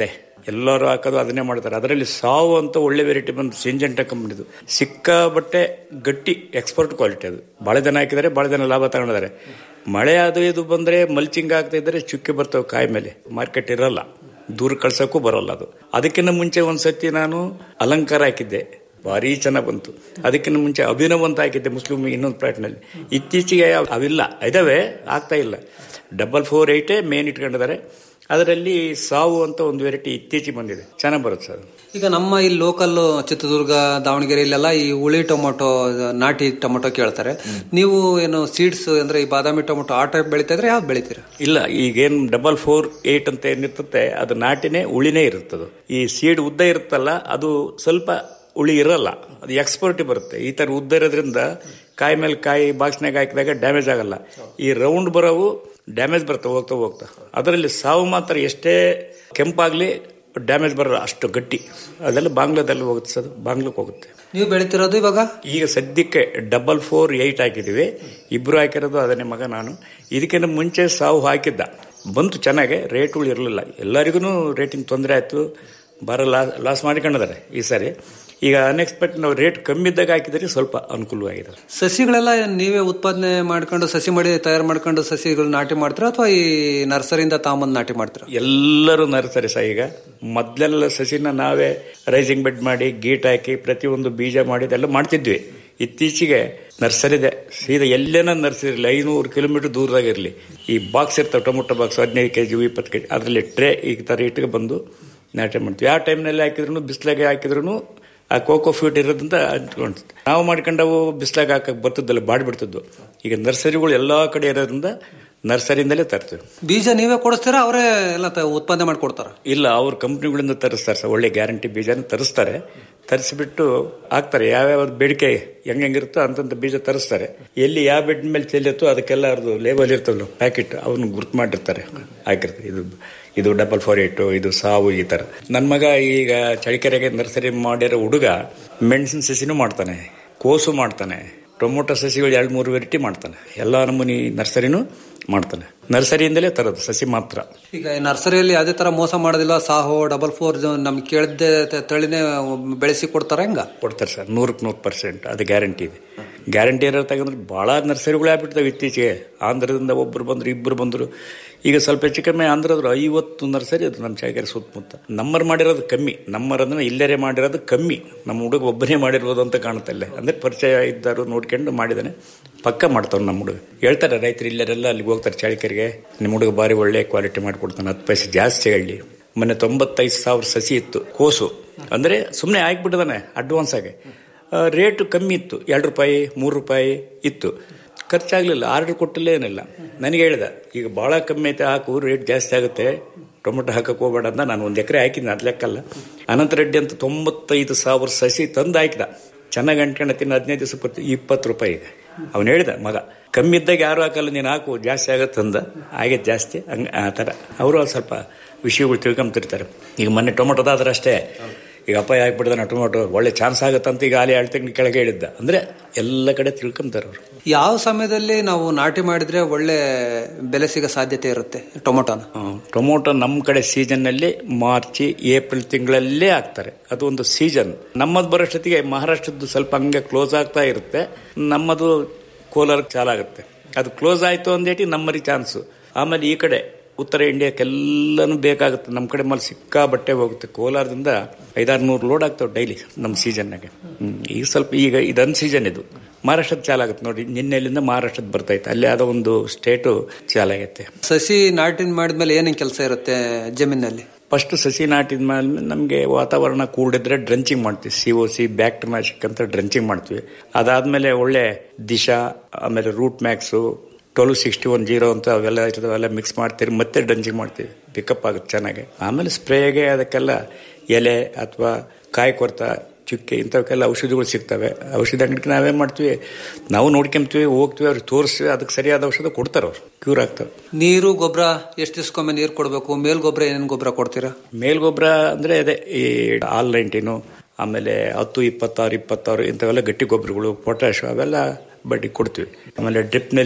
ಎಲ್ಲರೂ ಹಾಕೋದು ಅದನ್ನೇ ಮಾಡ್ತಾರೆ ಅದರಲ್ಲಿ ಸಾವು ಅಂತ ಒಳ್ಳೆ ವೆರೈಟಿ ಬಂದು ಸಿಂಜೆಂಟ ಕಂಪ್ನಿದು ಸಿಕ್ಕಾಬಟ್ಟೆ ಗಟ್ಟಿ ಎಕ್ಸ್ಪರ್ಟ್ ಕ್ವಾಲಿಟಿ ಅದು ಭಾಳ ಜನ ಹಾಕಿದ್ದಾರೆ ಭಾಳ ಜನ ಲಾಭ ತಗೊಂಡಿದ್ದಾರೆ ಮಳೆ ಅದು ಇದು ಬಂದ್ರೆ ಮಲ್ಚಿಂಗ್ ಆಗ್ತಾ ಇದ್ರೆ ಚುಕ್ಕೆ ಬರ್ತವೆ ಕಾಯಿ ಮೇಲೆ ಮಾರ್ಕೆಟ್ ಇರಲ್ಲ ದೂರ ಕಳ್ಸೋಕ್ಕೂ ಬರೋಲ್ಲ ಅದು ಅದಕ್ಕಿಂತ ಮುಂಚೆ ಒಂದ್ಸತಿ ನಾನು ಅಲಂಕಾರ ಹಾಕಿದ್ದೆ ಭಾರಿ ಚೆನ್ನಾಗಿ ಬಂತು ಅದಕ್ಕಿಂತ ಮುಂಚೆ ಅಭಿನವ್ ಅಂತ ಹಾಕಿದ್ದೆ ಮುಸ್ಲಿಂ ಇನ್ನೊಂದು ಪ್ಲಾಟ್ನಲ್ಲಿ ಇತ್ತೀಚೆಗೆ ಅವ್- ಅವಿಲ್ಲ ಇದಾವೆ ಆಗ್ತಾ ಇಲ್ಲ ಡಬಲ್ ಫೋರ್ ಏಯ್ಟೇ ಮೇನ್ ಇಟ್ಕೊಂಡಿದ್ದಾರೆ ಅದರಲ್ಲಿ ಸಾವು ಅಂತ ಒಂದು ವೆರೈಟಿ ಇತ್ತೀಚೆಗೆ ಬಂದಿದೆ ಚೆನ್ನಾಗಿ ಬರುತ್ತೆ ಸರ್ ಈಗ ನಮ್ಮ ಇಲ್ಲಿ ಲೋಕಲ್ ಚಿತ್ರದುರ್ಗ ದಾವಣಗೆರೆ ಇಲ್ಲೆಲ್ಲ ಈ ಹುಳಿ ಟೊಮೊಟೊ ನಾಟಿ ಟೊಮೊಟೊ ಕೇಳ್ತಾರೆ ನೀವು ಏನು ಸೀಡ್ಸ್ ಅಂದ್ರೆ ಈ ಬಾದಾಮಿ ಟೊಮೊಟೊ ಆ ಟೈಪ್ ಬೆಳಿತಾ ಇದ್ರೆ ಯಾವ್ದು ಬೆಳಿತೀರಾ ಇಲ್ಲ ಈಗೇನು ಡಬಲ್ ಫೋರ್ ಏಟ್ ಅಂತ ಏನಿರ್ತದೆ ಅದು ನಾಟಿನೇ ಉಳಿನೇ ಇರುತ್ತದು ಈ ಸೀಡ್ ಉದ್ದ ಇರುತ್ತಲ್ಲ ಅದು ಸ್ವಲ್ಪ ಉಳಿ ಇರಲ್ಲ ಅದು ಎಕ್ಸ್ಪರ್ಟಿ ಬರುತ್ತೆ ಈ ತರ ಉದ್ದ ಇರೋದ್ರಿಂದ ಕಾಯಿ ಮೇಲೆ ಕಾಯಿ ಬಾಕ್ಸ್ನಾಗ ಹಾಕಿದಾಗ ಡ್ಯಾಮೇಜ್ ಆಗಲ್ಲ ಈ ರೌಂಡ್ ಬರೋವು ಡ್ಯಾಮೇಜ್ ಬರುತ್ತೆ ಹೋಗ್ತಾ ಹೋಗ್ತಾ ಅದರಲ್ಲಿ ಸಾವು ಮಾತ್ರ ಎಷ್ಟೇ ಕೆಂಪಾಗ್ಲಿ ಡ್ಯಾಮೇಜ್ ಬರಲ್ಲ ಅಷ್ಟು ಗಟ್ಟಿ ಅದೆಲ್ಲ ಬಾಂಗ್ಲಾದಲ್ಲಿ ಹೋಗುತ್ತೆ ಸರ್ ಬಾಂಗ್ಲಕ್ಕೆ ಹೋಗುತ್ತೆ ನೀವು ಬೆಳಿತಿರೋದು ಇವಾಗ ಈಗ ಸದ್ಯಕ್ಕೆ ಡಬಲ್ ಫೋರ್ ಏಯ್ಟ್ ಹಾಕಿದ್ದೀವಿ ಇಬ್ರು ಹಾಕಿರೋದು ಅದನ್ನೇ ಮಗ ನಾನು ಇದಕ್ಕಿಂತ ಮುಂಚೆ ಸಾವು ಹಾಕಿದ್ದ ಬಂತು ಚೆನ್ನಾಗೆ ರೇಟ್ಗಳು ಇರಲಿಲ್ಲ ಎಲ್ಲರಿಗೂ ರೇಟಿಂಗ್ ತೊಂದರೆ ಆಯಿತು ಬರ ಲಾಸ್ ಮಾಡ್ಕೊಂಡಿದ್ದಾರೆ ಈ ಸಾರಿ ಈಗ ಅನ್ಎಕ್ಸ್ಪೆಕ್ಟ್ ನಾವು ರೇಟ್ ಕಮ್ಮಿ ಇದ್ದಾಗ ಹಾಕಿದರೆ ಸ್ವಲ್ಪ ಅನುಕೂಲವಾಗಿದೆ ಸಸಿಗಳೆಲ್ಲ ನೀವೇ ಉತ್ಪಾದನೆ ಮಾಡ್ಕೊಂಡು ಸಸಿ ಮಡಿ ತಯಾರು ಮಾಡ್ಕೊಂಡು ಸಸಿಗಳು ನಾಟಿ ಮಾಡ್ತೀರಾ ಅಥವಾ ಈ ನರ್ಸರಿಯಿಂದ ತಾಂಬಂದು ನಾಟಿ ಮಾಡ್ತೀರಾ ಎಲ್ಲರೂ ನರ್ಸರಿ ಸಹ ಈಗ ಮೊದಲೆಲ್ಲ ಸಸಿನ ನಾವೇ ರೈಸಿಂಗ್ ಬೆಡ್ ಮಾಡಿ ಗೀಟ್ ಹಾಕಿ ಪ್ರತಿಯೊಂದು ಬೀಜ ಮಾಡಿದೆಲ್ಲ ಮಾಡ್ತಿದ್ವಿ ಇತ್ತೀಚೆಗೆ ನರ್ಸರಿದೆ ಸೀದಾ ಎಲ್ಲೇನ ನರ್ಸರಿ ಇರಲಿ ಐನೂರು ಕಿಲೋಮೀಟರ್ ದೂರದಾಗ ಇರಲಿ ಈ ಬಾಕ್ಸ್ ಇರ್ತಾವೆ ಟೊಮೊಟೊ ಬಾಕ್ಸ್ ಹದಿನೈದು ಕೆ ಜಿ ಇಪ್ಪತ್ತು ಕೆ ಜಿ ಅದರಲ್ಲಿ ಟ್ರೇ ಈ ಥರ ಇಟ್ಟಿಗೆ ಬಂದು ನಾಟಿ ಮಾಡ್ತೀವಿ ಯಾವ ಟೈಮ್ನಲ್ಲಿ ಹಾಕಿದ್ರು ಬಿಸಿಲಾಗೆ ಹಾಕಿದ್ರು ಆ ಕೋಕೋ ಫ್ಯೂಟ್ ಇರೋದ್ರಿಂದ ಅಂಟ್ಕೊಂಡು ನಾವು ಮಾಡ್ಕೊಂಡವು ಬಿಸಿಲಾಗ ಹಾಕಕ್ಕೆ ಬರ್ತಿದ್ದಲ್ಲ ಬಾಡ್ಬಿಡ್ತಿದ್ವು ಈಗ ನರ್ಸರಿಗಳು ಎಲ್ಲ ಕಡೆ ಇರೋದ್ರಿಂದ ನರ್ಸರಿಯಿಂದಲೇ ತರ್ತೀವಿ ಬೀಜ ನೀವೇ ಕೊಡಿಸ್ತೀರಾ ಅವರೇ ಎಲ್ಲ ತ- ಉತ್ಪಾದನೆ ಮಾಡ್ಕೊಡ್ತಾರ ಇಲ್ಲ ಅವ್ರ ಕಂಪ್ನಿಗಳಿಂದ ತರಿಸ್ತಾರೆ ಸರ್ ಒಳ್ಳೆ ಗ್ಯಾರಂಟಿ ಬೀಜನ ತರಿಸ್ತಾರೆ ತರಿಸ್ಬಿಟ್ಟು ಹಾಕ್ತಾರೆ ಯಾವ್ಯಾವ ಬೇಡಿಕೆ ಹೆಂಗ್ ಹೆಂಗಿರುತ್ತೋ ಅಂತಂತ ಬೀಜ ತರಿಸ್ತಾರೆ ಎಲ್ಲಿ ಯಾವ ಬೆಡ್ ಮೇಲೆ ಚೆಲ್ಲಿರುತ್ತೋ ಅದಕ್ಕೆಲ್ಲ ಅವ್ರದ್ದು ಲೇಬಲ್ ಇರ್ತಲ್ಲ ಪ್ಯಾಕೆಟ್ ಅವನ್ನ ಗುರ್ತು ಮಾಡಿರ್ತಾರೆ ಹಾಕಿರ್ತಾರೆ ಇದು ಇದು ಡಬಲ್ ಫೋರ್ ಏಟು ಇದು ಸಾವು ಈ ತರ ನನ್ನ ಮಗ ಈಗ ಚಳಿಕೆರೆಗೆ ನರ್ಸರಿ ಮಾಡಿರೋ ಹುಡುಗ ಮೆಣಸಿನ ಸಸಿನೂ ಮಾಡ್ತಾನೆ ಕೋಸು ಮಾಡ್ತಾನೆ ಟೊಮೊಟೊ ಸಸಿಗಳು ಎರಡು ಮೂರು ವೆರೈಟಿ ಮಾಡ್ತಾನೆ ಎಲ್ಲ ನಮೂನಿ ನರ್ಸರಿನೂ ಮಾಡ್ತಾನೆ ನರ್ಸರಿಯಿಂದಲೇ ತರೋದು ಸಸಿ ಮಾತ್ರ ಈಗ ಈ ನರ್ಸರಿಯಲ್ಲಿ ಯಾವುದೇ ತರ ಮೋಸ ಮಾಡೋದಿಲ್ಲ ಸಾಹೋ ಡಬಲ್ ಫೋರ್ ನಮ್ಗೆ ಕೇಳಿದ್ದೆ ತ- ತಳಿನೇ ಬೆಳೆಸಿ ಕೊಡ್ತಾರ ಹೆಂಗ ಕೊಡ್ತಾರೆ ಸರ್ ನೂರಕ್ಕೆ ನೂರು ಪರ್ಸೆಂಟ್ ಅದು ಗ್ಯಾರಂಟಿ ಇದೆ ಗ್ಯಾರಂಟಿ ಇರೋ ತಗೊಂಡ್ರೆ ಭಾಳ ನರ್ಸರಿಗಳು ಆಗ್ಬಿಡ್ತಾವೆ ಇತ್ತೀಚೆಗೆ ಆಂಧ್ರದಿಂದ ಒಬ್ಬರು ಬಂದ್ರು ಇಬ್ಬರು ಬಂದರು ಈಗ ಸ್ವಲ್ಪ ಹೆಚ್ಚು ಕಮ್ಮಿ ಆಂಧ್ರದ್ರು ಐವತ್ತು ನರ್ಸರಿ ಅದು ನಮ್ಮ ಚಾಗೆರೆ ಸುತ್ತಮುತ್ತ ನಮ್ಮರು ಮಾಡಿರೋದು ಕಮ್ಮಿ ನಮ್ಮರದನ್ನ ಇಲ್ಲರೇ ಮಾಡಿರೋದು ಕಮ್ಮಿ ನಮ್ಮ ಹುಡುಗ ಒಬ್ಬನೇ ಮಾಡಿರ್ಬೋದು ಅಂತ ಕಾಣುತ್ತೆ ಅಲ್ಲೇ ಅಂದ್ರೆ ಪರಿಚಯ ಇದ್ದರು ನೋಡ್ಕೊಂಡು ಮಾಡಿದಾನೆ ಪಕ್ಕ ಮಾಡ್ತಾವ್ ನಮ್ಮ ಹುಡುಗ ಹೇಳ್ತಾರೆ ರೈತರು ಇಲ್ಲರೆಲ್ಲ ಅಲ್ಲಿಗೆ ಹೋಗ್ತಾರೆ ಚಾಳಿಕರಿಗೆ ನಿಮ್ಮ ಹುಡುಗ ಬಾರಿ ಒಳ್ಳೆ ಕ್ವಾಲಿಟಿ ಮಾಡಿಕೊಡ್ತಾನೆ ಹತ್ತು ಪೈಸೆ ಜಾಸ್ತಿ ಹೇಳಿ ಮೊನ್ನೆ ತೊಂಬತ್ತೈದು ಸಾವಿರ ಸಸಿ ಇತ್ತು ಕೋಸು ಅಂದ್ರೆ ಸುಮ್ಮನೆ ಹಾಕ್ಬಿಟ್ಟಿದಾನೆ ಅಡ್ವಾನ್ಸ್ ಆಗಿ ಆ, ರೇಟು ಕಮ್ಮಿ ಇತ್ತು ಎರಡು ರೂಪಾಯಿ ಮೂರು ರೂಪಾಯಿ ಇತ್ತು ಖರ್ಚಾಗ್ಲಿಲ್ಲ ಆರ್ಡರ್ ಕೊಟ್ಟಿಲ್ಲ ಏನಿಲ್ಲ ನನಗೆ ಹೇಳ್ದ ಈಗ ಭಾಳ ಕಮ್ಮಿ ಐತೆ ಹಾಕು ರೇಟ್ ಜಾಸ್ತಿ ಆಗುತ್ತೆ ಟೊಮೊಟೊ ಹಾಕಕ್ಕೆ ಹೋಗ್ಬೇಡ ಅಂತ ನಾನು ಒಂದು ಎಕರೆ ಹಾಕಿದ್ದೆ ಅದು ಲೆಕ್ಕಲ್ಲ ಅನಂತ ರೆಡ್ಡಿ ಅಂತ ತೊಂಬತ್ತೈದು ಸಾವಿರ ಸಸಿ ತಂದು ಹಾಕಿದ ಚೆನ್ನಾಗಿ ಅಂಟ್ಕೊಂಡು ತಿನ್ನ ಹದಿನೈದು ದಿವಸ ಕೊಟ್ಟು ಇಪ್ಪತ್ತು ರೂಪಾಯಿ ಇದೆ ಅವನು ಹೇಳಿದ ಮಗ ಕಮ್ಮಿ ಇದ್ದಾಗ ಯಾರು ಹಾಕಲ್ಲ ನೀನು ಹಾಕು ಜಾಸ್ತಿ ಆಗತ್ತೆ ಅಂದ ಆಗೈತೆ ಜಾಸ್ತಿ ಹಂಗೆ ಆ ಥರ ಅವರು ಸ್ವಲ್ಪ ವಿಷಯಗಳು ತಿಳ್ಕೊಂತಿರ್ತಾರೆ ಈಗ ಮೊನ್ನೆ ಟೊಮೊಟೊದಾದ್ರೆ ಅಷ್ಟೇ ಈಗ ಅಪ್ಪ ಹಾಕ್ಬಿಡ್ದಾನೆ ಟೊಮೊಟೊ ಒಳ್ಳೆ ಚಾನ್ಸ್ ಆಗುತ್ತಂತ ಈಗ ಆಲಿ ಎರಡು ತಿಂಗಳು ಕೆಳಗೆ ಹೇಳಿದ್ದ ಅಂದ್ರೆ ಎಲ್ಲ ಕಡೆ ತಿಳ್ಕೊಂತಾರೆ ಅವರು ಯಾವ ಸಮಯದಲ್ಲಿ ನಾವು ನಾಟಿ ಮಾಡಿದ್ರೆ ಒಳ್ಳೆ ಬೆಲೆ ಸಿಗೋ ಸಾಧ್ಯತೆ ಇರುತ್ತೆ ಟೊಮೊಟೊನ ಟೊಮೊಟೊ ನಮ್ಮ ಕಡೆ ಸೀಸನ್ನಲ್ಲಿ ಮಾರ್ಚ್ ಏಪ್ರಿಲ್ ತಿಂಗಳಲ್ಲೇ ಹಾಕ್ತಾರೆ ಅದು ಒಂದು ಸೀಸನ್ ನಮ್ಮದು ಬರೋಷ್ಟೊತ್ತಿಗೆ ಮಹಾರಾಷ್ಟ್ರದ್ದು ಸ್ವಲ್ಪ ಹಂಗೆ ಕ್ಲೋಸ್ ಆಗ್ತಾ ಇರುತ್ತೆ ನಮ್ಮದು ಕೋಲಾರ ಚಾಲಾಗುತ್ತೆ ಅದು ಕ್ಲೋಸ್ ಆಯ್ತು ಅಂದೇಟಿ ನಮ್ಮರಿ ಚಾನ್ಸು ಆಮೇಲೆ ಈ ಕಡೆ ಉತ್ತರ ಇಂಡಿಯಾಕ್ಕೆಲ್ಲನೂ ಬೇಕಾಗುತ್ತೆ ನಮ್ಮ ಕಡೆ ಮೇಲೆ ಸಿಕ್ಕಾ ಬಟ್ಟೆ ಹೋಗುತ್ತೆ ಕೋಲಾರದಿಂದ ಐದಾರು ನೂರು ಲೋಡ್ ಆಗ್ತಾವೆ ಡೈಲಿ ನಮ್ಮ ಸೀಸನ್ನಾಗೆ ಹ್ಮ್. ಈಗ ಸ್ವಲ್ಪ ಈಗ ಇದೊಂದು ಸೀಸನ್ ಇದು ಮಹಾರಾಷ್ಟ್ರದ ಚಾಲಾಗುತ್ತೆ ನೋಡಿ ನಿನ್ನೆಲಿಂದ ಮಹಾರಾಷ್ಟ್ರದ ಬರ್ತೈತೆ ಅಲ್ಲಿ ಯಾವುದೋ ಒಂದು ಸ್ಟೇಟು ಚಾಲಾಗೈತೆ ಸಸಿ ನಾಟಿ ಮಾಡಿದ್ಮೇಲೆ ಏನೇನ್ ಕೆಲಸ ಇರುತ್ತೆ ಜಮೀನಲ್ಲಿ ಫಸ್ಟ್ ಸಸಿ ನಾಟಿದ ಮೇಲೆ ನಮಗೆ ವಾತಾವರಣ ಕೂಡಿದ್ರೆ ಡ್ರಂಚಿಂಗ್ ಮಾಡ್ತೀವಿ ಸಿ ಒ ಸಿ ಬ್ಯಾಕ್ಟರ್ಮ್ಯಾಶಿಕ್ ಅಂತ ಡ್ರಂಚಿಂಗ್ ಮಾಡ್ತೀವಿ ಅದಾದ್ಮೇಲೆ ಒಳ್ಳೆ ದಿಶಾ ಆಮೇಲೆ root max twelve sixty one zero ಅಂತ ಅವೆಲ್ಲ ಇರ್ತವೆಲ್ಲ ಮಿಕ್ಸ್ ಮಾಡ್ತೀವಿ ಮತ್ತೆ ಡ್ರಂಚಿಂಗ್ ಮಾಡ್ತೀವಿ ಪಿಕಪ್ ಆಗುತ್ತೆ ಚೆನ್ನಾಗಿ ಆಮೇಲೆ ಸ್ಪ್ರೇಗೆ ಅದಕ್ಕೆಲ್ಲ ಎಲೆ ಅಥವಾ ಕಾಯಿ ಕೊರತ ಚುಕ್ಕೆ ಇಂಥವಕ್ಕೆಲ್ಲ ಔಷಧಿಗಳು ಸಿಗ್ತವೆ ಔಷಧಿ ಅಂಗಡಿಗೆ ನಾವೇನ್ ಮಾಡ್ತೀವಿ ನಾವು ನೋಡ್ಕೊಂತೀವಿ ಹೋಗ್ತೀವಿ ಅವ್ರಿಗೆ ತೋರಿಸ್ತೀವಿ ಅದಕ್ಕೆ ಸರಿಯಾದ ಔಷಧ ಕೊಡ್ತಾರೆ ಅವ್ರು ಕ್ಯೂರ್ ಆಗ್ತವೆ ನೀರು ಗೊಬ್ಬರ ಎಷ್ಟು ದಿವಸಕ್ಕೊಮ್ಮೆ ನೀರು ಕೊಡಬೇಕು ಮೇಲ್ ಗೊಬ್ಬರ ಏನೇನು ಗೊಬ್ಬರ ಕೊಡ್ತೀರಾ ಮೇಲ್ಗೊಬ್ಬರ ಅಂದ್ರೆ ಅದೇ ಈ ಆಲ್ ನೈಂಟೀನು ಆಮೇಲೆ ಹತ್ತು ಇಪ್ಪತ್ತಾರು ಇಪ್ಪತ್ತಾರು ಇಂಥವೆಲ್ಲ ಗಟ್ಟಿ ಗೊಬ್ಬರಗಳು ಪೊಟ್ಯಾಶ್ ಅವೆಲ್ಲ ಬಡ್ಡಿ ಕೊಡ್ತೀವಿ ಆಮೇಲೆ ಡ್ರಿಪ್ನಲ್ಲಿ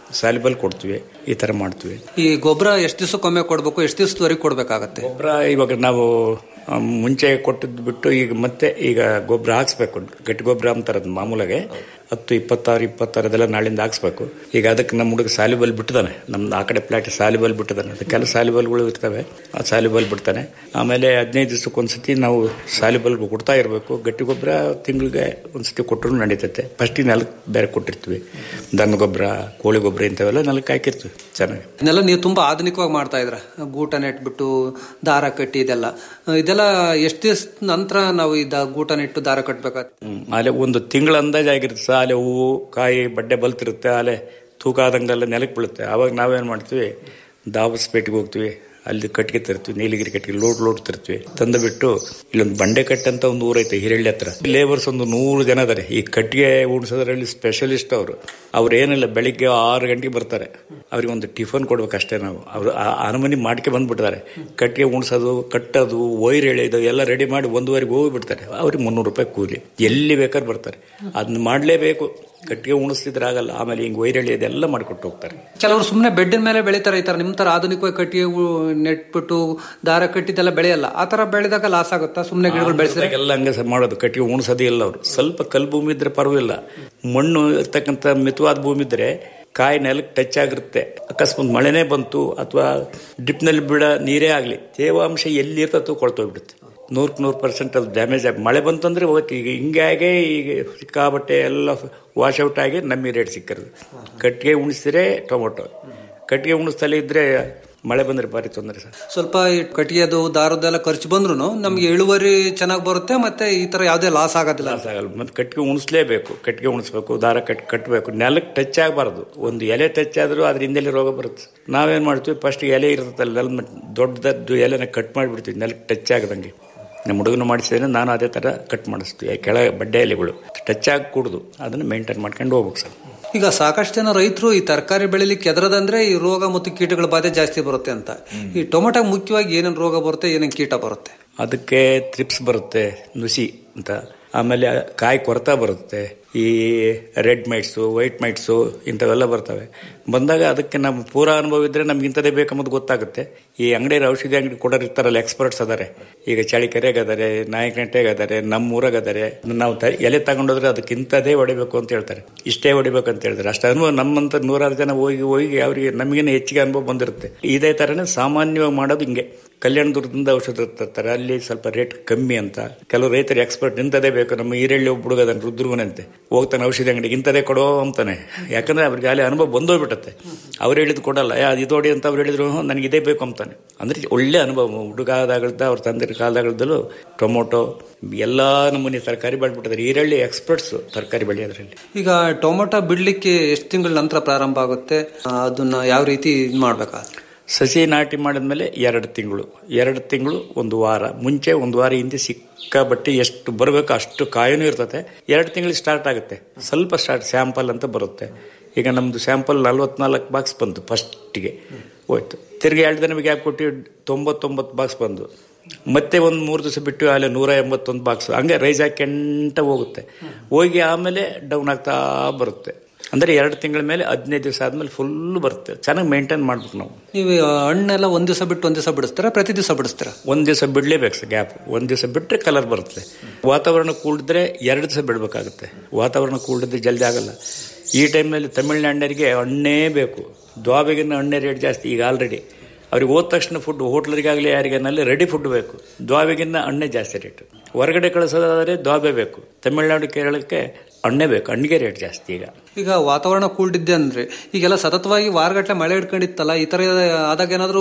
ಸಾಲಿಬಲ್ ಕೊಡ್ತೀವಿ ಈ ತರ ಮಾಡ್ತೀವಿ ಈ ಗೊಬ್ಬರ ಎಷ್ಟು ದಿವಸಕ್ಕೊಮ್ಮೆ ಕೊಡ್ಬೇಕು ಎಷ್ಟು ದಿವಸದವರೆಗೆ ಕೊಡ್ಬೇಕಾಗತ್ತೆ ಗೊಬ್ಬರ ಇವಾಗ ನಾವು ಆ, ಮುಂಚೆ ಕೊಟ್ಟಿದ್ದು ಬಿಟ್ಟು ಈಗ ಮತ್ತೆ ಈಗ ಗೊಬ್ಬರ ಹಾಕ್ಸ್ಬೇಕು ಗಟ್ಟಿ ಗೊಬ್ಬರ ಅಂತಾರದು ಮಾಮೂಲಾಗೆ ಹತ್ತು ಇಪ್ಪತ್ತಾರು ಇಪ್ಪತ್ತಾರು ಅದೆಲ್ಲ ನಾಳಿಂದ ಹಾಕ್ಸ್ಬೇಕು ಈಗ ಅದಕ್ಕೆ ನಮ್ಮ ಹುಡುಗ ಸಾಲಿಬಲ್ ಬಿಟ್ಟಿದ್ದಾನೆ ನಮ್ದು ಆ ಕಡೆ ಪ್ಲಾಟ್ ಸಾಲಿಬಲ್ ಬಿಟ್ಟಿದ್ದಾನೆ ಅದಕ್ಕೆಲ್ಲ ಸಾಲಿಬಲ್ಗಳು ಇರ್ತವೆ ಆ ಸಾಲಿಬಲ್ ಬಿಡ್ತಾನೆ ಆಮೇಲೆ ಹದಿನೈದು ದಿವಸಕ್ಕೆ ಒಂದ್ಸತಿ ನಾವು ಸಾಲಿಬಲ್ ಕೊಡ್ತಾ ಇರಬೇಕು ಗಟ್ಟಿ ಗೊಬ್ಬರ ತಿಂಗಳಿಗೆ ಒಂದ್ಸತಿ ಕೊಟ್ಟರು ನಡೀತೈತೆ ಫಸ್ಟ್ ನೆಲಕ್ಕೆ ಬೇರೆ ಕೊಟ್ಟಿರ್ತೀವಿ ದನ ಗೊಬ್ಬರ ಕೋಳಿ ಗೊಬ್ಬರ ಇಂಥವೆಲ್ಲ ನೆಲಕ್ಕೆ ಹಾಕಿರ್ತೀವಿ ಚೆನ್ನಾಗಿ ಇದನ್ನೆಲ್ಲ ನೀವು ತುಂಬಾ ಆಧುನಿಕವಾಗಿ ಮಾಡ್ತಾ ಇದ್ರ ಗೂಟ ನೆಟ್ಬಿಟ್ಟು ದಾರ ಕಟ್ಟಿ ಇದೆಲ್ಲ ಇದೆಲ್ಲ ಎಷ್ಟು ದಿವಸ ನಂತರ ನಾವು ಈ ದಾ- ಗೂಟ ನೆಟ್ಟು ದಾರ ಕಟ್ಬೇಕಾಗ್ತದೆ ಹ್ಮ್. ಆಲೆ ಒಂದು ತಿಂಗಳ ಅಂದಾಜ್ ಆಗಿರುತ್ತೆ ಸಹ ಆಲೆ ಹೂವು ಕಾಯಿ ಬಡ್ಡೆ ಬಲ್ತಿರುತ್ತೆ ಆಲೆ ತೂಕ ಆದಂಗೆಲ್ಲ ನೆಲಕ್ಕೆ ಬೀಳುತ್ತೆ ಆವಾಗ ನಾವೇನ್ ಮಾಡ್ತೀವಿ ದಾವಸ್ ಪೇಟೆಗೆ ಹೋಗ್ತೀವಿ ಅಲ್ಲಿ ಕಟ್ಟಿಗೆ ತರ್ತೀವಿ ನೀಲಗಿರಿ ಕಟ್ಟಿಗೆ ಲೋಡ್ ಲೋಡ್ ತರ್ತೀವಿ ತಂದು ಬಿಟ್ಟು ಇಲ್ಲೊಂದು ಬಂಡೆ ಕಟ್ಟೆ ಅಂತ ಒಂದು ಊರೈತೆ ಹಿರಳ್ಳಿ ಹತ್ರ ಲೇಬರ್ಸ್ ಒಂದು ನೂರು ಜನ ಇದಾರೆ ಈ ಕಟ್ಟಿಗೆ ಉಣಿಸೋದ್ರಲ್ಲಿ ಸ್ಪೆಷಲಿಸ್ಟ್ ಅವರು ಅವ್ರು ಏನಿಲ್ಲ ಬೆಳಿಗ್ಗೆ ಆರು ಗಂಟೆಗೆ ಬರ್ತಾರೆ ಅವ್ರಿಗೆ ಒಂದು ಟಿಫನ್ ಕೊಡ್ಬೇಕು ಅಷ್ಟೇ ನಾವು ಅವರು ಅನುಮನಿ ಮಾಡ್ಕೆ ಬಂದ್ಬಿಟ್ಟಿದ್ದಾರೆ ಕಟ್ಟಿಗೆ ಉಣಿಸೋದು ಕಟ್ಟೋದು ವೈರ್ ಎಳೆಯೋದು ಎಲ್ಲ ರೆಡಿ ಮಾಡಿ ಒಂದುವರೆಗೆ ಹೋಗ್ಬಿಡ್ತಾರೆ ಅವ್ರಿಗೆ ಮುನ್ನೂರು ರೂಪಾಯಿ ಕೂಲಿ ಎಲ್ಲಿ ಬೇಕಾದ್ರೆ ಬರ್ತಾರೆ ಅದನ್ನ ಮಾಡಲೇಬೇಕು ಕಟ್ಟಿಗೆ ಉಣಿಸ್ತಿದ್ರೆ ಆಗಲ್ಲ ಆಮೇಲೆ ಹಿಂಗೆ ವೈರ್ ಎಳೆಯೋದೆಲ್ಲ ಮಾಡಿಕೊಟ್ಟು ಹೋಗ್ತಾರೆ ಕೆಲವರು ಸುಮ್ಮನೆ ಬೆಡ್ಡಿನ ಮೇಲೆ ಬೆಳಿತಾರೆ ಈ ತರ ನಿಮ್ ತರ ಆಧುನಿಕವಾಗಿ ಕಟ್ಟಿಗೆ ಉ- ನೆಟ್ಬಿಟ್ಟು ದಾರ ಕಟ್ಟಿದ್ದೆಲ್ಲ ಬೆಳೆಯಲ್ಲ ಆ ತರ ಬೆಳೆದಾಗ ಲಾಸ್ ಆಗುತ್ತಾ ಸುಮ್ಮನೆ ಗಿಡಗಳು ಬೆಳೆಸಿದ್ರೆ ಎಲ್ಲ ಹಂಗೆ ಸ- ಮಾಡೋದು ಕಟ್ಟಿಗೆ ಉಣಿಸೋದೇ ಇಲ್ಲ ಅವರು ಸ್ವಲ್ಪ ಕಲ್ ಭೂಮಿ ಇದ್ರೆ ಪರವಾಗಿಲ್ಲ ಮಣ್ಣು ಇರ್ತಕ್ಕಂಥ ಮಿತವಾದ ಭೂಮಿ ಇದ್ರೆ ಕಾಯಿ ನೆಲಕ್ಕೆ ಟಚ್ ಆಗಿರುತ್ತೆ ಅಕಸ್ಮಾತ್ ಮಳೆನೇ ಬಂತು ಅಥವಾ ಡ್ರಿಪ್ನಲ್ಲಿ ಬಿಡ ನೀರೇ ಆಗಲಿ ತೇವಾಂಶ ಎಲ್ಲಿ ಇರ್ತದೋ ಕೊಳ್ತೋಗ್ಬಿಡುತ್ತೆ ನೂರಕ್ಕೆ ನೂರು ಪರ್ಸೆಂಟ್ ಅದು ಡ್ಯಾಮೇಜ್ ಆಗಿ ಮಳೆ ಬಂತಂದ್ರೆ ಓಕೆ ಈಗ ಹಿಂಗಾಗೆ ಈಗ ಸಿಕ್ಕಾಬಟ್ಟೆ ಎಲ್ಲ ವಾಶ್ ಔಟ್ ಆಗಿ ನಮಗೆ ರೇಟ್ ಸಿಕ್ಕಿರೋದು ಕಟ್ಟಿಗೆ ಉಣಿಸಿದ್ರೆ ಟೊಮೊಟೊ ಕಟ್ಟಿಗೆ ಉಣಿಸ್ತಲೇ ಇದ್ರೆ ಮಳೆ ಬಂದ್ರೆ ಭಾರಿ ತೊಂದರೆ ಸರ್ ಸ್ವಲ್ಪ ಈ ಕಟ್ಟಿಗೆದು ದಾರದ್ದೆಲ್ಲ ಖರ್ಚು ಬಂದ್ರು ನಮ್ಗೆ ಇಳುವರಿ ಚೆನ್ನಾಗಿ ಬರುತ್ತೆ ಮತ್ತೆ ಈ ತರ ಯಾವುದೇ ಲಾಸ್ ಆಗೋದಿಲ್ಲ ಲಾಸ್ ಆಗಲ್ಲ ಮತ್ತೆ ಕಟ್ಟಿಗೆ ಉಣಿಸ್ಲೇಬೇಕು ಕಟ್ಟಿಗೆ ಉಣಿಸ್ಬೇಕು ದಾರ ಕಟ್ ಕಟ್ಟಬೇಕು ನೆಲಕ್ಕೆ ಟಚ್ ಆಗಬಾರ್ದು ಒಂದು ಎಲೆ ಟಚ್ ಆದ್ರೂ ಅದ್ರ ಹಿಂದೆಲೆ ರೋಗ ಬರುತ್ತೆ ನಾವೇನ್ ಮಾಡ್ತೀವಿ ಫಸ್ಟ್ ಎಲೆ ಇರುತ್ತಲ್ಲ ನೆಲದ ಮೇಲೆ ದೊಡ್ಡದದ್ದು ಎಲೆನ ಕಟ್ ಮಾಡಿಬಿಡ್ತೀವಿ ನೆಲಕ್ಕೆ ಟಚ್ ಆಗದಂಗೆ ನಮ್ಮ ಹುಡುಗನ ಮಾಡಿಸಿದ್ರೆ ನಾನು ಅದೇ ತರ ಕಟ್ ಮಾಡಿಸ್ತೀವಿ ಕೆಳ ಬಡ್ಡೆ ಎಲೆಗಳು ಟಚ್ ಆಗಿ ಕೂಡುದು ಅದನ್ನ ಮೇಂಟೈನ್ ಮಾಡ್ಕೊಂಡು ಹೋಗ್ಬೇಕು ಸರ್ ಈಗ ಸಾಕಷ್ಟು ಜನ ರೈತರು ಈ ತರಕಾರಿ ಬೆಳಿಲಿಕ್ಕೆ ಎದರದಂದ್ರೆ ಈ ರೋಗ ಮತ್ತು ಕೀಟಗಳ ಬಾಧೆ ಜಾಸ್ತಿ ಬರುತ್ತೆ ಅಂತ ಈ ಟೊಮೆಟೊ ಮುಖ್ಯವಾಗಿ ಏನೇನು ರೋಗ ಬರುತ್ತೆ ಏನೇನು ಕೀಟ ಬರುತ್ತೆ ಅದಕ್ಕೆ ತ್ರಿಪ್ಸ್ ಬರುತ್ತೆ ನುಸಿ ಅಂತ ಆಮೇಲೆ ಕಾಯಿ ಕೊರತ ಬರುತ್ತೆ ಈ ರೆಡ್ ಮೈಟ್ಸು ವೈಟ್ ಮೈಟ್ಸು ಇಂಥವೆಲ್ಲ ಬರ್ತವೆ ಬಂದಾಗ ಅದಕ್ಕೆ ನಮ್ಮ ಪೂರ ಅನುಭವ ಇದ್ರೆ ನಮ್ಗೆ ಇಂಥದೇ ಬೇಕಂಬುದು ಗೊತ್ತಾಗುತ್ತೆ ಈ ಅಂಗಡಿ ಔಷಧಿ ಅಂಗಡಿ ಕೊಡೋರು ಇರ್ತಾರಲ್ಲ ಎಕ್ಸ್ಪರ್ಟ್ಸ್ ಅದಾರೆ ಈಗ ಚಳಿಕೆರೆಗೆ ಅದಾರೆ ನಾಯಕನಟ್ಟೆಗೆ ಅದಾರೆ ನಮ್ಮ ಊರಾಗ ಅದಾರೆ ನಾವು ತ- ಎಲೆ ತಗೊಂಡೋದ್ರೆ ಅದಕ್ಕೆ ಇಂಥದೇ ಹೊಡಿಬೇಕು ಅಂತ ಹೇಳ್ತಾರೆ ಇಷ್ಟೇ ಹೊಡಿಬೇಕು ಅಂತ ಹೇಳ್ತಾರೆ ಅಷ್ಟು ಅನುಭವ ನಮ್ಮಂತ ನೂರಾರು ಜನ ಹೋಗಿ ಹೋಗಿ ಅವರಿಗೆ ನಮಗೇನೆ ಹೆಚ್ಚಿಗೆ ಅನುಭವ ಬಂದಿರುತ್ತೆ ಇದೇ ತರನೇ ಸಾಮಾನ್ಯವಾಗಿ ಮಾಡೋದು ಹಿಂಗೆ ಕಲ್ಯಾಣ ದುರ್ಗದಿಂದ ಔಷಧ ತರ್ತಾರೆ ಅಲ್ಲಿ ಸ್ವಲ್ಪ ರೇಟ್ ಕಮ್ಮಿ ಅಂತ ಕೆಲವು ರೈತರು ಎಕ್ಸ್ಪರ್ಟ್ ಇಂಥದೇ ಬೇಕು ನಮ್ಮ ಈರಳ್ಳಿ ಒಬ್ಬ ಹುಡುಗ ಅದನ್ನು ರುದ್ರುವನಂತೆ ಹೋಗ್ತಾನೆ ಔಷಧಿ ಅಂಗಡಿಗೆ ಇಂಥದೇ ಕೊಡೋ ಅಂತಾನೆ ಯಾಕಂದ್ರೆ ಅವ್ರಿಗೆ ಅಲ್ಲಿ ಅನುಭವ ಬಂದೋಗ್ಬಿಟ್ಟತ್ತೆ ಅವ್ರು ಹೇಳಿದ್ ಕೊಡಲ್ಲ ಯಾ ಇದು ಹೊಡಿ ಅಂತ ಅವ್ರು ಹೇಳಿದ್ರು "ಹ್ಞೂ, ನನಗೆ ಇದೇ ಬೇಕು ಅಂತಾನೆ ಅಂದ್ರೆ ಒಳ್ಳೆ ಅನುಭವ ಹುಡುಗ ಆದಾಗಳ್ದ ಅವ್ರ ತಂದೆ ಕಾಲದಾಗಳ್ದಲ್ಲೂ ಟೊಮೊಟೊ ಎಲ್ಲಾ ನಮೂನಿ ತರಕಾರಿ ಬೆಳೆದ್ಬಿಟ್ಟಿದ್ದಾರೆ ಈರಳ್ಳಿ ಎಕ್ಸ್ಪರ್ಟ್ಸ್ ತರಕಾರಿ ಬೆಳೆಯೋದ್ರಲ್ಲಿ ಈಗ ಟೊಮೊಟೊ ಬಿಡ್ಲಿಕ್ಕೆ ಎಷ್ಟು ತಿಂಗಳ ನಂತರ ಪ್ರಾರಂಭ ಆಗುತ್ತೆ ಆ, ಅದನ್ನ ಯಾವ ರೀತಿ ಇದು ಮಾಡ್ಬೇಕಾಗುತ್ತೆ ಸಸಿ ನಾಟಿ ಮಾಡಿದ್ಮೇಲೆ ಎರಡು ತಿಂಗಳು ಎರಡು ತಿಂಗಳು ಒಂದು ವಾರ ಮುಂಚೆ ಒಂದು ವಾರ ಹಿಂದೆ ಸಿಕ್ಕಾಬಟ್ಟೆ ಎಷ್ಟು ಬರಬೇಕು ಅಷ್ಟು ಕಾಯಿನೂ ಇರ್ತದೆ ಎರಡು ತಿಂಗಳಿಗೆ ಸ್ಟಾರ್ಟ್ ಆಗುತ್ತೆ ಸ್ವಲ್ಪ ಸ್ಟಾರ್ಟ್ ಸ್ಯಾಂಪಲ್ ಅಂತ ಬರುತ್ತೆ ಈಗ ನಮ್ದು ಸ್ಯಾಂಪಲ್ ನಲ್ವತ್ನಾಲ್ಕು ಬಾಕ್ಸ್ ಬಂತು ಫಸ್ಟಿಗೆ ಹೋಯ್ತು ತಿರ್ಗಿ ಎರಡು ದಿನ ಗ್ಯಾಪ್ ಕೊಟ್ಟು ತೊಂಬತ್ತೊಂಬತ್ತು ಬಾಕ್ಸ್ ಬಂದು ಮತ್ತೆ ಒಂದು ಮೂರು ದಿವಸ ಬಿಟ್ಟು ಅಲ್ಲಿ ನೂರ ಎಂಬತ್ತೊಂದು ಬಾಕ್ಸ್ ಹಂಗೆ ರೈಸ್ ಹಾಕ್ಯಂಟ ಹೋಗುತ್ತೆ ಹೋಗಿ ಆಮೇಲೆ ಡೌನ್ ಆಗ್ತಾ ಬರುತ್ತೆ ಅಂದ್ರೆ ಎರಡು ತಿಂಗಳ ಮೇಲೆ ಹದಿನೈದು ದಿವಸ ಆದ್ಮೇಲೆ ಫುಲ್ ಬರುತ್ತೆ ಚೆನ್ನಾಗಿ ಮೇಂಟೈನ್ ಮಾಡ್ಬೇಕು ನಾವು ನೀವು ಆ, ಹಣ್ಣೆಲ್ಲ ಒಂದ್ ದಿವಸ ಬಿಟ್ಟು ಒಂದ್ ದಿವಸ ಬಿಡಿಸ್ತೀರಾ ಪ್ರತಿ ದಿವಸ ಬಿಡಿಸ್ತೀರಾ ಒಂದ್ ದಿವಸ ಬಿಡ್ಲೇಬೇಕು ಸರ್ ಗ್ಯಾಪ್ ಒಂದ್ ದಿವಸ ಬಿಟ್ರೆ ಕಲರ್ ಬರುತ್ತೆ ವಾತಾವರಣ ಕೂಡಿದ್ರೆ ಎರಡು ದಿವಸ ಬಿಡಬೇಕಾಗುತ್ತೆ ವಾತಾವರಣ ಕೂಡಿದ್ರೆ ಜಲ್ದಿ ಆಗಲ್ಲ ಈ ಟೈಮ್ನಲ್ಲಿ ತಮಿಳ್ನಾಡಿನರಿಗೆ ಹಣ್ಣೇ ಬೇಕು ದ್ವಾಬೆಗಿನ ಹಣ್ಣೆ ರೇಟ್ ಜಾಸ್ತಿ ಈಗ ಆಲ್ರೆಡಿ ಅವ್ರಿಗೆ ಹೋದ ತಕ್ಷಣ ಫುಡ್ ಹೋಟ್ಲರಿಗಾಗಲಿ ಯಾರಿಗೇನಲ್ಲಿ ರೆಡಿ ಫುಡ್ ಬೇಕು ದ್ವಾಬೆಗಿನ್ನ ಹಣ್ಣೆ ಜಾಸ್ತಿ ರೇಟ್ ಹೊರಗಡೆ ಕಳಿಸೋದಾದ್ರೆ ದ್ವಾಬೆ ಬೇಕು ತಮಿಳ್ನಾಡು ಕೇರಳಕ್ಕೆ ಹಣ್ಣೆ ಬೇಕು ಹಣ್ಣಿಗೆ ರೇಟ್ ಜಾಸ್ತಿ ಈಗ ಈಗ ವಾತಾವರಣ ಕೂಲ್ಡಿದ್ದೆ ಅಂದ್ರೆ ಈಗೆಲ್ಲ ಸತತವಾಗಿ ವಾರಗಟ್ಲೆ ಮಳೆ ಹಿಡ್ಕೊಂಡಿತ್ತಲ್ಲ ಈ ತರ ಆದಾಗ ಏನಾದ್ರೂ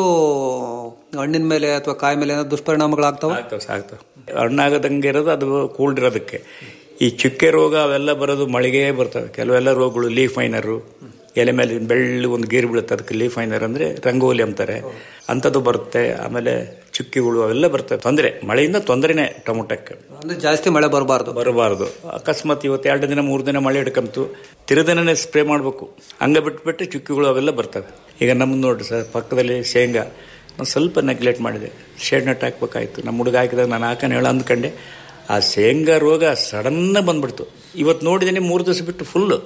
ಹಣ್ಣಿನ ಮೇಲೆ ಅಥವಾ ಕಾಯಿ ಮೇಲೆ ಏನಾದ್ರು ದುಷ್ಪರಿಣಾಮಗಳಾಗ್ತಾವ ಆಗ್ತಾವ ಆಗ್ತಾವ ಹಣ್ಣಾಗದಂಗೆ ಇರೋದು ಅದು ಕೂಲ್ಡ್ ಇರೋದಕ್ಕೆ ಈ ಚುಕ್ಕೆ ರೋಗ ಅವೆಲ್ಲ ಬರೋದು ಮಳೆಗೆ ಬರ್ತವೆ ಕೆಲವೆಲ್ಲ ರೋಗಗಳು ಲೀಫ್ ಮೈನರು ಎಲೆ ಮೇಲೆ ಬೆಳ್ಳಿ ಒಂದು ಗೀರು ಬೀಳುತ್ತೆ ಅದಕ್ಕೆ ಲೀಫ್ ಮೈನರ್ ಅಂದ್ರೆ ರಂಗೋಲಿ ಅಂತಾರೆ ಅಂಥದ್ದು ಬರುತ್ತೆ ಆಮೇಲೆ ಚುಕ್ಕಿಗಳು ಅವೆಲ್ಲ ಬರ್ತವೆ ತೊಂದರೆ ಮಳೆಯಿಂದ ತೊಂದರೆನೇ ಟೊಮೊಟೊಕ್ಕೆ ಅಂದ್ರೆ ಜಾಸ್ತಿ ಮಳೆ ಬರಬಾರ್ದು ಬರಬಾರ್ದು ಅಕಸ್ಮಾತ್ ಇವತ್ತು ಎರಡು ದಿನ ಮೂರು ದಿನ ಮಳೆ ಹಿಡ್ಕಂತು ತಿರುದಿನನೇ ಸ್ಪ್ರೇ ಮಾಡಬೇಕು ಹಂಗೆ ಬಿಟ್ಬಿಟ್ಟು ಚುಕ್ಕಿಗಳು ಅವೆಲ್ಲ ಬರ್ತವೆ ಈಗ ನಮ್ದು ನೋಡ್ರಿ ಸರ್ ಪಕ್ಕದಲ್ಲಿ ಶೇಂಗಾ ನಾನು ಸ್ವಲ್ಪ ನೆಗ್ಲೆಕ್ಟ್ ಮಾಡಿದೆ ಶೇಡ್ ನಟ್ ಹಾಕ್ಬೇಕಾಯ್ತು ನಮ್ಮ ಹುಡುಗ ಹಾಕಿದಾಗ ನಾನು ಹಾಕೋಣ ಹೇಳ ಅಂದ್ಕೊಂಡೆ ಆ ಶೇಂಗಾ ರೋಗ ಸಡನ್ನ ಬಂದ್ಬಿಡ್ತು ಇವತ್ತು ನೋಡಿದ್ದೀನಿ ಮೂರು ದಿವಸ ಬಿಟ್ಟು ಫುಲ್ಲು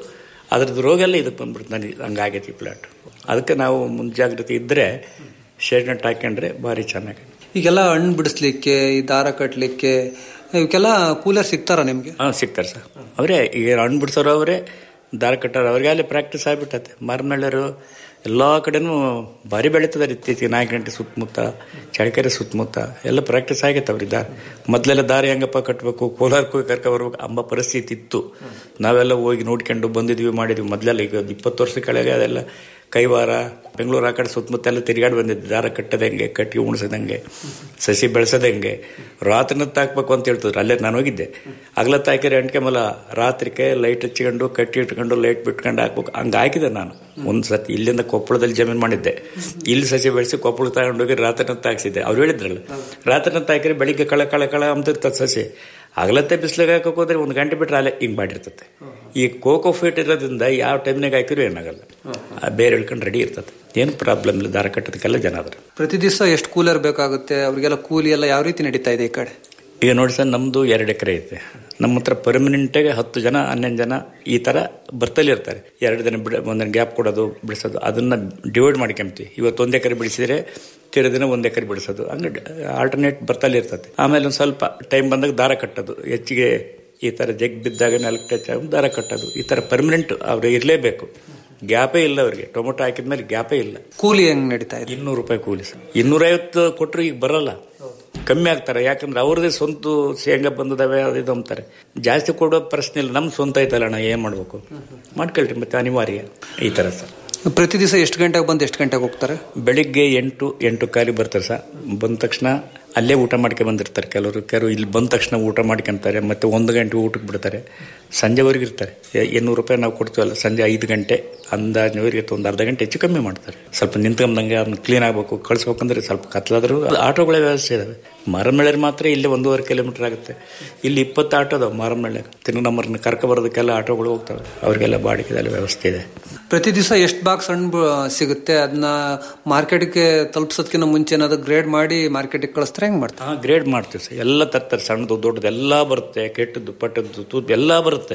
ಅದ್ರದ್ದು ರೋಗ ಎಲ್ಲ ಇದಕ್ಕೆ ಬಂದ್ಬಿಡ್ತು ನನಗೆ ಹಂಗಾಗೈತಿ ಈ ಪ್ಲಾಟ್ ಅದಕ್ಕೆ ನಾವು ಮುಂಜಾಗ್ರತೆ ಇದ್ದರೆ ಶೇಡ್ ನೆಟ್ ಹಾಕೊಂಡ್ರೆ ಭಾರಿ ಚೆನ್ನಾಗಿ ಈಗೆಲ್ಲ ಹಣ್ಣು ಬಿಡಿಸ್ಲಿಕ್ಕೆ ಈ ದಾರ ಕಟ್ಟಲಿಕ್ಕೆ ಇವಕ್ಕೆಲ್ಲ ಕೂಲರ್ ಸಿಗ್ತಾರ ನಿಮ್ಗೆ ಹಾಂ ಸಿಗ್ತಾರೆ ಸರ್ ಅವರೇ ಈಗ ಹಣ್ಣು ಬಿಡ್ಸೋರು ಅವರೇ ದಾರ ಕಟ್ಟೋರು ಅವ್ರಿಗೆ ಅಲ್ಲಿ ಪ್ರಾಕ್ಟೀಸ್ ಆಗಿಬಿಟ್ಟತೆ ಮಾರನಳ್ಳರು ಎಲ್ಲ ಕಡೆನೂ ಭಾರಿ ಬೆಳೀತದಾರೆ ಇತ್ತೀಚೆಗೆ ನಾಲ್ಕು ಗಂಟೆ ಸುತ್ತಮುತ್ತ ಚಳಕೆರೆ ಸುತ್ತಮುತ್ತ ಎಲ್ಲ ಪ್ರಾಕ್ಟೀಸ್ ಆಗೈತೆ ಅವ್ರಿಗೆ ದಾರ ಮೊದಲೆಲ್ಲ ದಾರಿ ಹೆಂಗಪ್ಪ ಕಟ್ಟಬೇಕು ಕೋಲಾರಕ್ಕೆ ಹೋಗಿ ಕರ್ಕೊ ಬರ್ಬೇಕು ಅಂಬ ಪರಿಸ್ಥಿತಿ ಇತ್ತು ನಾವೆಲ್ಲ ಹೋಗಿ ನೋಡ್ಕೊಂಡು ಬಂದಿದ್ವಿ ಮಾಡಿದ್ವಿ ಮೊದಲೆಲ್ಲ ಈಗ ಇಪ್ಪತ್ತು ವರ್ಷ ಕೆಳಗೆ ಅದೆಲ್ಲ ಕೈವಾರ ಬೆಂಗಳೂರು ಆ ಕಡೆ ಸುತ್ತಮುತ್ತ ಎಲ್ಲ ತಿರುಗಾಡಿ ಬಂದಿದ್ದೆ ದಾರ ಕಟ್ಟದಂಗೆ ಕಟ್ಟಿ ಉಣಿಸೋದಂಗೆ ಸಸಿ ಬೆಳೆಸೋದಂಗೆ ರಾತ್ರಿನತ್ತು ಹಾಕ್ಬೇಕು ಅಂತ ಹೇಳ್ತಿದ್ರು ಅಲ್ಲೇ ನಾನು ಹೋಗಿದ್ದೆ ಹಗಲತ್ತು ಹಾಕಿದ್ರೆ ಎಂಟ್ಕೆಮಲ ರಾತ್ರಿಗೆ ಲೈಟ್ ಹಚ್ಕೊಂಡು ಕಟ್ಟಿ ಇಟ್ಕೊಂಡು ಲೈಟ್ ಬಿಟ್ಕೊಂಡು ಹಾಕ್ಬೇಕು ಹಂಗೆ ಹಾಕಿದೆ ನಾನು ಒಂದು ಸತಿ ಇಲ್ಲಿಂದ ಕೊಪ್ಪಳದಲ್ಲಿ ಜಮೀನು ಮಾಡಿದ್ದೆ ಇಲ್ಲಿ ಸಸಿ ಬೆಳೆಸಿ ಕೊಪ್ಪಳ ತಗೊಂಡೋಗಿ ರಾತ್ರಿನತ್ತು ಹಾಕ್ಸಿದ್ದೆ ಅವ್ರು ಹೇಳಿದ್ರಲ್ಲ ರಾತ್ರಿನತ್ತು ಹಾಕಿದ್ರೆ ಬೆಳಿಗ್ಗೆ ಕಳ ಕಳ ಕಳ ಅಂತಿರ್ತದೆ ಸಸಿ ಹಗಲತ್ತೆ ಬಿಸಿಲಿಗೆ ಹಾಕಕ್ಕೆ ಹೋದ್ರೆ ಒಂದು ಗಂಟೆ ಬಿಟ್ಟರೆ ಅಲ್ಲೇ ಹಿಂಗೆ ಮಾಡಿರ್ತದೆ ಈ ಕೋಕೋ ಫೀಟ್ ಇರೋದ್ರಿಂದ ಯಾವ ಟೈಮ್ನಾಗ ಹಾಕಿದ್ರು ಏನಾಗಲ್ಲ ಆ ಬೇರೆ ಇಳ್ಕೊಂಡು ರೆಡಿ ಇರ್ತದೆ ಏನು ಪ್ರಾಬ್ಲಮ್ ಇಲ್ಲ ದಾರ ಕಟ್ಟೋದಕ್ಕೆಲ್ಲ ಜನ ಅದ್ರ ಪ್ರತಿ ದಿವಸ ಎಷ್ಟು ಕೂಲರ್ ಬೇಕಾಗುತ್ತೆ ಅವ್ರಿಗೆಲ್ಲ ಕೂಲಿ ಎಲ್ಲ ಯಾವ ರೀತಿ ನಡೀತಾ ಇದೆ ಈ ಕಡೆ ಈಗ ನೋಡಿ ಸರ್ ನಮ್ಮದು ಎರಡು ಎಕರೆ ಐತೆ ನಮ್ಮ ಹತ್ರ ಪರ್ಮನೆಂಟಾಗಿ ಹತ್ತು ಜನ ಹನ್ನೊಂದು ಜನ ಈ ಥರ ಬರ್ತಲ್ಲಿ ಇರ್ತಾರೆ ಎರಡು ದಿನ ಬಿಡ ಒಂದೊಂದು ಗ್ಯಾಪ್ ಕೊಡೋದು ಬಿಡಿಸೋದು ಅದನ್ನು ಡಿವೈಡ್ ಮಾಡ್ಕೊಂತೀವಿ ಇವತ್ತು ಒಂದು ಎಕರೆ ಬಿಡಿಸಿದ್ರೆ ತಿರು ದಿನ ಒಂದು ಎಕರೆ ಬಿಡಿಸೋದು ಹಂಗೆ ಆಲ್ಟರ್ನೇಟ್ ಬರ್ತಲ್ಲಿ ಇರ್ತದೆ ಆಮೇಲೆ ಒಂದು ಸ್ವಲ್ಪ ಟೈಮ್ ಬಂದಾಗ ದಾರ ಕಟ್ಟೋದು ಹೆಚ್ಚಿಗೆ ಈ ಥರ ಜಗ್ ಬಿದ್ದಾಗ ನೆಲಕ್ಕೆ ಟಚ್ ಆಗಿ ದಾರ ಕಟ್ಟೋದು ಈ ಥರ ಪರ್ಮನೆಂಟ್ ಅವ್ರು ಇರಲೇಬೇಕು ಗ್ಯಾಪೇ ಇಲ್ಲ ಅವ್ರಿಗೆ ಟೊಮೊಟೊ ಹಾಕಿದ್ಮೇಲೆ ಗ್ಯಾಪೇ ಇಲ್ಲ ಕೂಲಿ ಹೆಂಗ್ ನಡೀತಾ ಇದೆ ಇನ್ನೂರು ರೂಪಾಯಿ ಕೂಲಿ ಸರ್ ಇನ್ನೂರೈವತ್ತು ಕೊಟ್ಟರು ಈಗ ಬರಲ್ಲ ಕಮ್ಮಿ ಆಗ್ತಾರೆ ಯಾಕಂದ್ರೆ ಅವ್ರದೇ ಸ್ವಂತ ಶೇಂಗಾ ಬಂದದವೆ ಅದು ಇದು ಅಂತಾರೆ ಜಾಸ್ತಿ ಕೊಡೋ ಪ್ರಶ್ನೆ ಇಲ್ಲ ನಮ್ಮ ಸ್ವಂತ ಐತಲ್ಲ ಅಣ್ಣ ಏನು ಮಾಡ್ಬೇಕು ಮಾಡ್ಕೊಳ್ರಿ ಮತ್ತೆ ಅನಿವಾರ್ಯ ಈ ಥರ ಸರ್ ಪ್ರತಿ ದಿವಸ ಎಷ್ಟು ಗಂಟೆಗೆ ಬಂದು ಎಷ್ಟು ಗಂಟೆಗೆ ಹೋಗ್ತಾರೆ ಬೆಳಿಗ್ಗೆ ಎಂಟು ಎಂಟು ಕಾಲಿ ಬರ್ತಾರೆ ಸರ್ ಬಂದ ತಕ್ಷಣ ಅಲ್ಲೇ ಊಟ ಮಾಡ್ಕೊಂಡು ಬಂದಿರ್ತಾರೆ ಕೆಲವರು ಕೆಲವರು ಇಲ್ಲಿ ಬಂದ ತಕ್ಷಣ ಊಟ ಮಾಡ್ಕೊಂತಾರೆ ಮತ್ತೆ ಒಂದು ಗಂಟೆ ಊಟಕ್ಕೆ ಬಿಡ್ತಾರೆ ಸಂಜೆವರೆಗೆ ಇರ್ತಾರೆ ಎ- ಎನ್ನೂರು ರೂಪಾಯಿ ನಾವು ಕೊಡ್ತೀವಲ್ಲ ಸಂಜೆ ಐದು ಗಂಟೆ ಅಂದಾಜಿನವರೆಗೆ ಒಂದು ಅರ್ಧ ಗಂಟೆ ಹೆಚ್ಚು ಕಮ್ಮಿ ಮಾಡ್ತಾರೆ ಸ್ವಲ್ಪ ನಿಂತ್ಕೊಂಡಂಗೆ ಅದನ್ನ ಕ್ಲೀನ್ ಆಗಬೇಕು ಕಳಿಸ್ಬೇಕಂದ್ರೆ ಸ್ವಲ್ಪ ಕತ್ಲಾದ್ರೂ ಆಟೋಗಳ ವ್ಯವಸ್ಥೆ ಇದಾವೆ ಮಾರಮಳ್ಳಿಯರು ಮಾತ್ರ ಇಲ್ಲಿ ಒಂದೂವರೆ ಕಿಲೋಮೀಟರ್ ಆಗುತ್ತೆ ಇಲ್ಲಿ ಇಪ್ಪತ್ತು ಆಟೋ ಅದಾವೆ ಮಾರಮಳ್ಳಿ ತಿನ್ನು ನಮ್ಮರನ್ನ ಕರ್ಕೊ ಬರೋದಕ್ಕೆಲ್ಲ ಆಟೋಗಳು ಹೋಗ್ತವೆ ಅವರಿಗೆಲ್ಲ ಬಾಡಿಗೆದೆಲ್ಲ ವ್ಯವಸ್ಥೆ ಇದೆ ಪ್ರತಿ ದಿವಸ ಎಷ್ಟು ಬಾಕ್ಸ್ ಹಣ್ಣು ಬ- ಸಿಗುತ್ತೆ ಅದನ್ನ ಮಾರ್ಕೆಟ್ಗೆ ತಲುಪಿಸೋದಕ್ಕಿಂತ ಮುಂಚೆ ಏನಾದ್ರು ಗ್ರೇಡ್ ಮಾಡಿ ಮಾರ್ಕೆಟ್ಗೆ ಕಳಿಸ್ತಾರೆ ಹೆಂಗ್ ಮಾಡ್ತಾರೆ ಹಾಂ ಗ್ರೇಡ್ ಮಾಡ್ತೀವಿ ಸರ್ ಎಲ್ಲ ತರ್ತಾರೆ ಸಣ್ಣದು ದೊಡ್ಡದು ಎಲ್ಲ ಬರುತ್ತೆ ಕೆಟ್ಟದ್ದು ಪಟ್ಟದ್ದು ತೂತು ಎಲ್ಲ ಬರುತ್ತೆ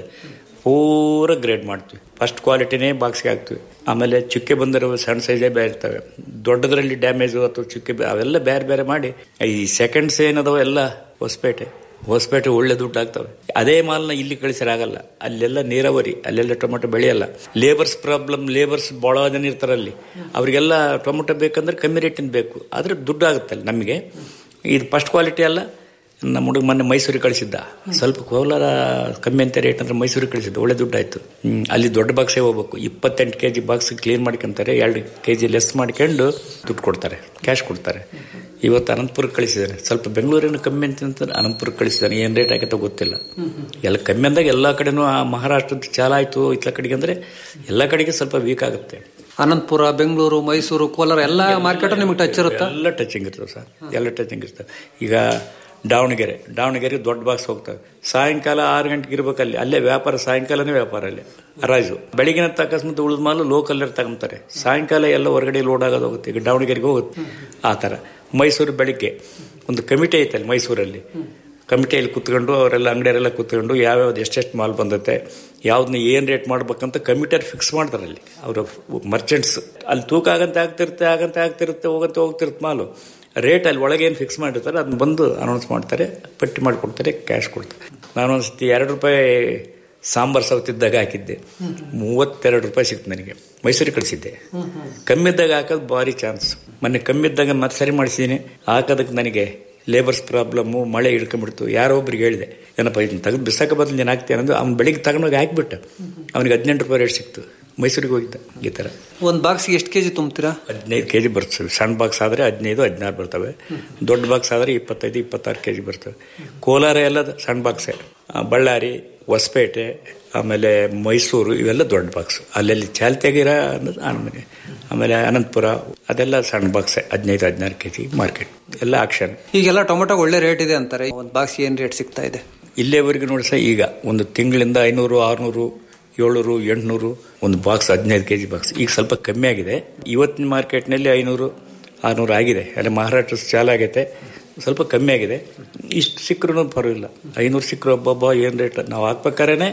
ಪೂರ ಗ್ರೇಡ್ ಮಾಡ್ತೀವಿ ಫಸ್ಟ್ ಕ್ವಾಲಿಟಿನೇ ಬಾಕ್ಸ್ಗೆ ಹಾಕ್ತೀವಿ ಆಮೇಲೆ ಚುಕ್ಕೆ ಬಂದಿರೋ ಸಣ್ಣ ಸೈಜೇ ಬೇರೆ ಇರ್ತವೆ ದೊಡ್ಡದರಲ್ಲಿ ಡ್ಯಾಮೇಜು ಅಥವಾ ಚುಕ್ಕೆ ಬೇ- ಅವೆಲ್ಲ ಬೇರೆ ಬೇರೆ ಮಾಡಿ ಈ ಸೆಕೆಂಡ್ಸ್ ಏನದಾವ ಎಲ್ಲ ಹೊಸಪೇಟೆ ಹೊಸಪೇಟೆ ಒಳ್ಳೆ ದುಡ್ಡು ಆಗ್ತವೆ ಅದೇ ಮಾಲ್ನ ಇಲ್ಲಿ ಕಳಿಸಿರಾಗಲ್ಲ ಅಲ್ಲೆಲ್ಲ ನೀರಾವರಿ ಅಲ್ಲೆಲ್ಲ ಟೊಮೆಟೊ ಬೆಳೆಯಲ್ಲ ಲೇಬರ್ಸ್ ಪ್ರಾಬ್ಲಮ್ ಲೇಬರ್ಸ್ ಭಾಳ ಜನ ಇರ್ತಾರೆ ಅಲ್ಲಿ ಅವರಿಗೆಲ್ಲ ಟೊಮೆಟೊ ಬೇಕಂದ್ರೆ ಕಮ್ಮಿ ರೇಟಿನ ಬೇಕು ಆದ್ರೆ ದುಡ್ಡು ಆಗುತ್ತೆ ಅಲ್ಲಿ ನಮಗೆ ಇದು ಫಸ್ಟ್ ಕ್ವಾಲಿಟಿ ಅಲ್ಲ ನಮ್ಮ ಹುಡುಗ ಮೊನ್ನೆ ಮೈಸೂರಿಗೆ ಕಳಿಸಿದ್ದ ಸ್ವಲ್ಪ ಕೋಲಾರ ಕಮ್ಮಿ ಅಂತ ರೇಟ್ ಅಂದ್ರೆ ಮೈಸೂರಿಗೆ ಕಳಿಸಿದ್ದ ಒಳ್ಳೆ ದುಡ್ಡು ಆಯ್ತು ಹ್ಮ್, ಅಲ್ಲಿ ದೊಡ್ಡ ಬಾಕ್ಸೇ ಹೋಗ್ಬೇಕು ಇಪ್ಪತ್ತೆಂಟು ಕೆ ಜಿ ಬಾಕ್ಸ್ ಕ್ಲೀನ್ ಮಾಡ್ಕೊಂತಾರೆ ಎರಡು ಕೆ ಜಿ ಲೆಸ್ ಮಾಡ್ಕೊಂಡು ದುಡ್ಡು ಕೊಡ್ತಾರೆ ಕ್ಯಾಶ್ ಕೊಡ್ತಾರೆ ಇವತ್ತು ಅನಂತಪುರಕ್ಕೆ ಕಳಿಸಿದ್ದಾನೆ ಸ್ವಲ್ಪ ಬೆಂಗಳೂರಿನ ಕಮ್ಮಿ ಅಂತ ಅನಂತಪುರಕ್ಕೆ ಕಳಿಸಿದ್ದಾನೆ ಏನು ರೇಟ್ ಆಗತ್ತೋ ಗೊತ್ತಿಲ್ಲ ಎಲ್ಲ ಕಮ್ಮಿ ಅಂದಾಗ ಎಲ್ಲ ಕಡೆನೂ ಆ ಮಹಾರಾಷ್ಟ್ರದ ಚಾಲ ಆಯ್ತು ಇತ್ಲ ಕಡೆಗೆ ಅಂದ್ರೆ ಎಲ್ಲ ಕಡೆಗೆ ಸ್ವಲ್ಪ ವೀಕ್ ಆಗುತ್ತೆ ಅನಂತಪುರ ಬೆಂಗಳೂರು ಮೈಸೂರು ಕೋಲಾರ ಎಲ್ಲ ಮಾರ್ಕೆಟ್ ನಿಮ್ಗೆ ಟಚ್ ಇರುತ್ತಾ ಎಲ್ಲ ಟಚಿಂಗ್ ಇರ್ತವೆ ಸರ್ ಎಲ್ಲ ಟಚಿಂಗ್ ಇರ್ತವೆ ಈಗ ದಾವಣಗೆರೆ ದಾವಣಗೆರೆ ದೊಡ್ಡ ಬಾಕ್ಸ್ ಹೋಗ್ತವೆ ಸಾಯಂಕಾಲ ಆರು ಗಂಟೆಗೆ ಇರ್ಬೇಕಲ್ಲಿ ಅಲ್ಲೇ ವ್ಯಾಪಾರ ಸಾಯಂಕಾಲನೇ ವ್ಯಾಪಾರ ಅಲ್ಲಿ ಹರಾಜು ಬೆಳಿಗ್ಗೆ ಅಕಸ್ಮಾತ್ ಉಳಿದ ಮಾಲು ಲೋಕಲ್ ತಗೊಂತಾರೆ ಸಾಯಂಕಾಲ ಎಲ್ಲ ಹೊರಗಡೆ ಲೋಡ್ ಆಗೋದು ಹೋಗುತ್ತೆ ಈಗ ದಾವಣಗೆರೆಗೆ ಹೋಗುತ್ತೆ ಆ ಥರ ಮೈಸೂರು ಬೆಳಿಗ್ಗೆ ಒಂದು ಕಮಿಟಿ ಐತಲ್ಲಿ ಮೈಸೂರಲ್ಲಿ ಕಮಿಟಿಯಲ್ಲಿ ಕುತ್ಕೊಂಡು ಅವರೆಲ್ಲ ಅಂಗಡಿಯವರೆಲ್ಲ ಕುತ್ಕೊಂಡು ಯಾವ್ಯಾವ್ದು ಎಷ್ಟೆಷ್ಟು ಮಾಲ್ ಬಂದತ್ತೆ ಯಾವ್ದನ್ನ ಏನು ರೇಟ್ ಮಾಡ್ಬೇಕಂತ ಕಮಿಟಿಯವ್ರು ಫಿಕ್ಸ್ ಮಾಡ್ತಾರೆ ಅಲ್ಲಿ ಅವರು ಮರ್ಚೆಂಟ್ಸ್ ಅಲ್ಲಿ ತೂಕ ಆಗಂತ ಆಗ್ತಿರುತ್ತೆ ಆಗಂತ ಆಗ್ತಿರುತ್ತೆ ಹೋಗಂತ ಹೋಗ್ತಿರುತ್ತೆ ಮಾಲು ರೇಟ್ ಅಲ್ಲಿ ಒಳಗೆ ಏನು ಫಿಕ್ಸ್ ಮಾಡಿರ್ತಾರೆ ಅದನ್ನ ಬಂದು ಅನೌನ್ಸ್ ಮಾಡ್ತಾರೆ ಪಟ್ಟಿ ಮಾಡಿಕೊಡ್ತಾರೆ ಕ್ಯಾಶ್ ಕೊಡ್ತಾರೆ ನಾನು ಒಂದ್ಸತಿ ಎರಡು ರೂಪಾಯಿ ಸಾಂಬಾರ್ ಸೌತಿದ್ದಾಗ ಹಾಕಿದ್ದೆ ಮೂವತ್ತೆರಡು ರೂಪಾಯಿ ಸಿಕ್ತು ನನಗೆ ಮೈಸೂರಿಗೆ ಕಳಿಸಿದ್ದೆ ಕಮ್ಮಿ ಇದ್ದಾಗ ಹಾಕೋದು ಭಾರಿ ಚಾನ್ಸ್ ಮೊನ್ನೆ ಕಮ್ಮಿ ಇದ್ದಾಗ ಮತ್ತೆ ಸರಿ ಮಾಡಿಸಿದ್ದೀನಿ ಹಾಕೋದಕ್ಕೆ ನನಗೆ ಲೇಬರ್ಸ್ ಪ್ರಾಬ್ಲಮ್ಮು ಮಳೆ ಹಿಡ್ಕೊಂಡ್ಬಿಡ್ತು ಯಾರೋ ಒಬ್ರಿಗೆ ಹೇಳಿದೆ ಏನಪ್ಪ ಇದನ್ನ ತೆಗೆದು ಬಿಸಾಕ ಬದಲು ನೀನು ಹಾಕ್ತೀನಿ ಅಂದ್ರೆ ಅವ್ನು ಬೆಳಿಗ್ಗೆ ತಗೊಂಡೋಗಿ ಹಾಕ್ಬಿಟ್ಟ ಅವನಿಗೆ ಹದಿನೆಂಟು ರೂಪಾಯಿ ರೇಟ್ ಸಿಕ್ತು ಮೈಸೂರಿಗೆ ಹೋಗಿದ್ದ ಈ ಥರ ಒಂದ್ ಬಾಕ್ಸ್ಗೆ ಎಷ್ಟು ಕೆಜಿ ತುಂಬ್ತೀರಾ ಹದಿನೈದು ಕೆ ಜಿ ಬರ್ತವೆ ಸಣ್ಣ ಬಾಕ್ಸ್ ಆದರೆ ಹದಿನೈದು ಹದಿನಾರು ಬರ್ತವೆ ದೊಡ್ಡ ಬಾಕ್ಸ್ ಆದರೆ ಇಪ್ಪತ್ತೈದು ಇಪ್ಪತ್ತಾರು ಕೆ ಜಿ ಬರ್ತವೆ ಕೋಲಾರ ಎಲ್ಲ ಸಣ್ಣ ಬಾಕ್ಸೇ ಆ, ಬಳ್ಳಾರಿ ಹೊಸಪೇಟೆ ಆಮೇಲೆ ಮೈಸೂರು ಇವೆಲ್ಲ ದೊಡ್ಡ ಬಾಕ್ಸ್ ಅಲ್ಲೆಲ್ಲಿ ಚಾಲ್ತಿಯಾಗಿರ ಅನ್ನೋದು ಆಮೇಲೆ ಆಮೇಲೆ ಅನಂತಪುರ ಅದೆಲ್ಲ ಸಣ್ಣ ಬಾಕ್ಸೆ ಹದಿನೈದು ಹದಿನಾರು ಕೆ ಜಿ ಮಾರ್ಕೆಟ್ ಎಲ್ಲ ಆಕ್ಷನ್ ಈಗೆಲ್ಲ ಟೊಮೆಟೊ ಒಳ್ಳೆ ರೇಟ್ ಇದೆ ಅಂತಾರೆ ಒಂದ್ ಬಾಕ್ಸ್ ಏನ್ ರೇಟ್ ಸಿಗ್ತಾ ಇದೆ ಇಲ್ಲೇವರೆಗೂ ನೋಡಿ ಸಹ ಈಗ ಒಂದು ತಿಂಗಳಿಂದ ಐನೂರು ಆರುನೂರು ಏಳ್ನೂರು ಎಂಟುನೂರು ಒಂದು ಬಾಕ್ಸ್ ಹದಿನೈದು ಕೆ ಜಿ ಬಾಕ್ಸ್ ಈಗ ಸ್ವಲ್ಪ ಕಮ್ಮಿ ಆಗಿದೆ ಇವತ್ತಿನ ಮಾರ್ಕೆಟ್ನಲ್ಲಿ ಐನೂರು ಆರುನೂರು ಆಗಿದೆ ಅಲ್ಲಿ ಮಹಾರಾಷ್ಟ್ರ ಚಾಲ ಆಗೈತೆ ಸ್ವಲ್ಪ ಕಮ್ಮಿ ಆಗಿದೆ ಇಷ್ಟು ಸಿಕ್ಕರೂ ಪರವಾಗಿಲ್ಲ ಐನೂರು ಸಿಕ್ಕರು ಒಬ್ಬೊಬ್ಬ ಏನು ರೇಟ್ ನಾವು ಹಾಕ್ಬೇಕಾದ್ರೆ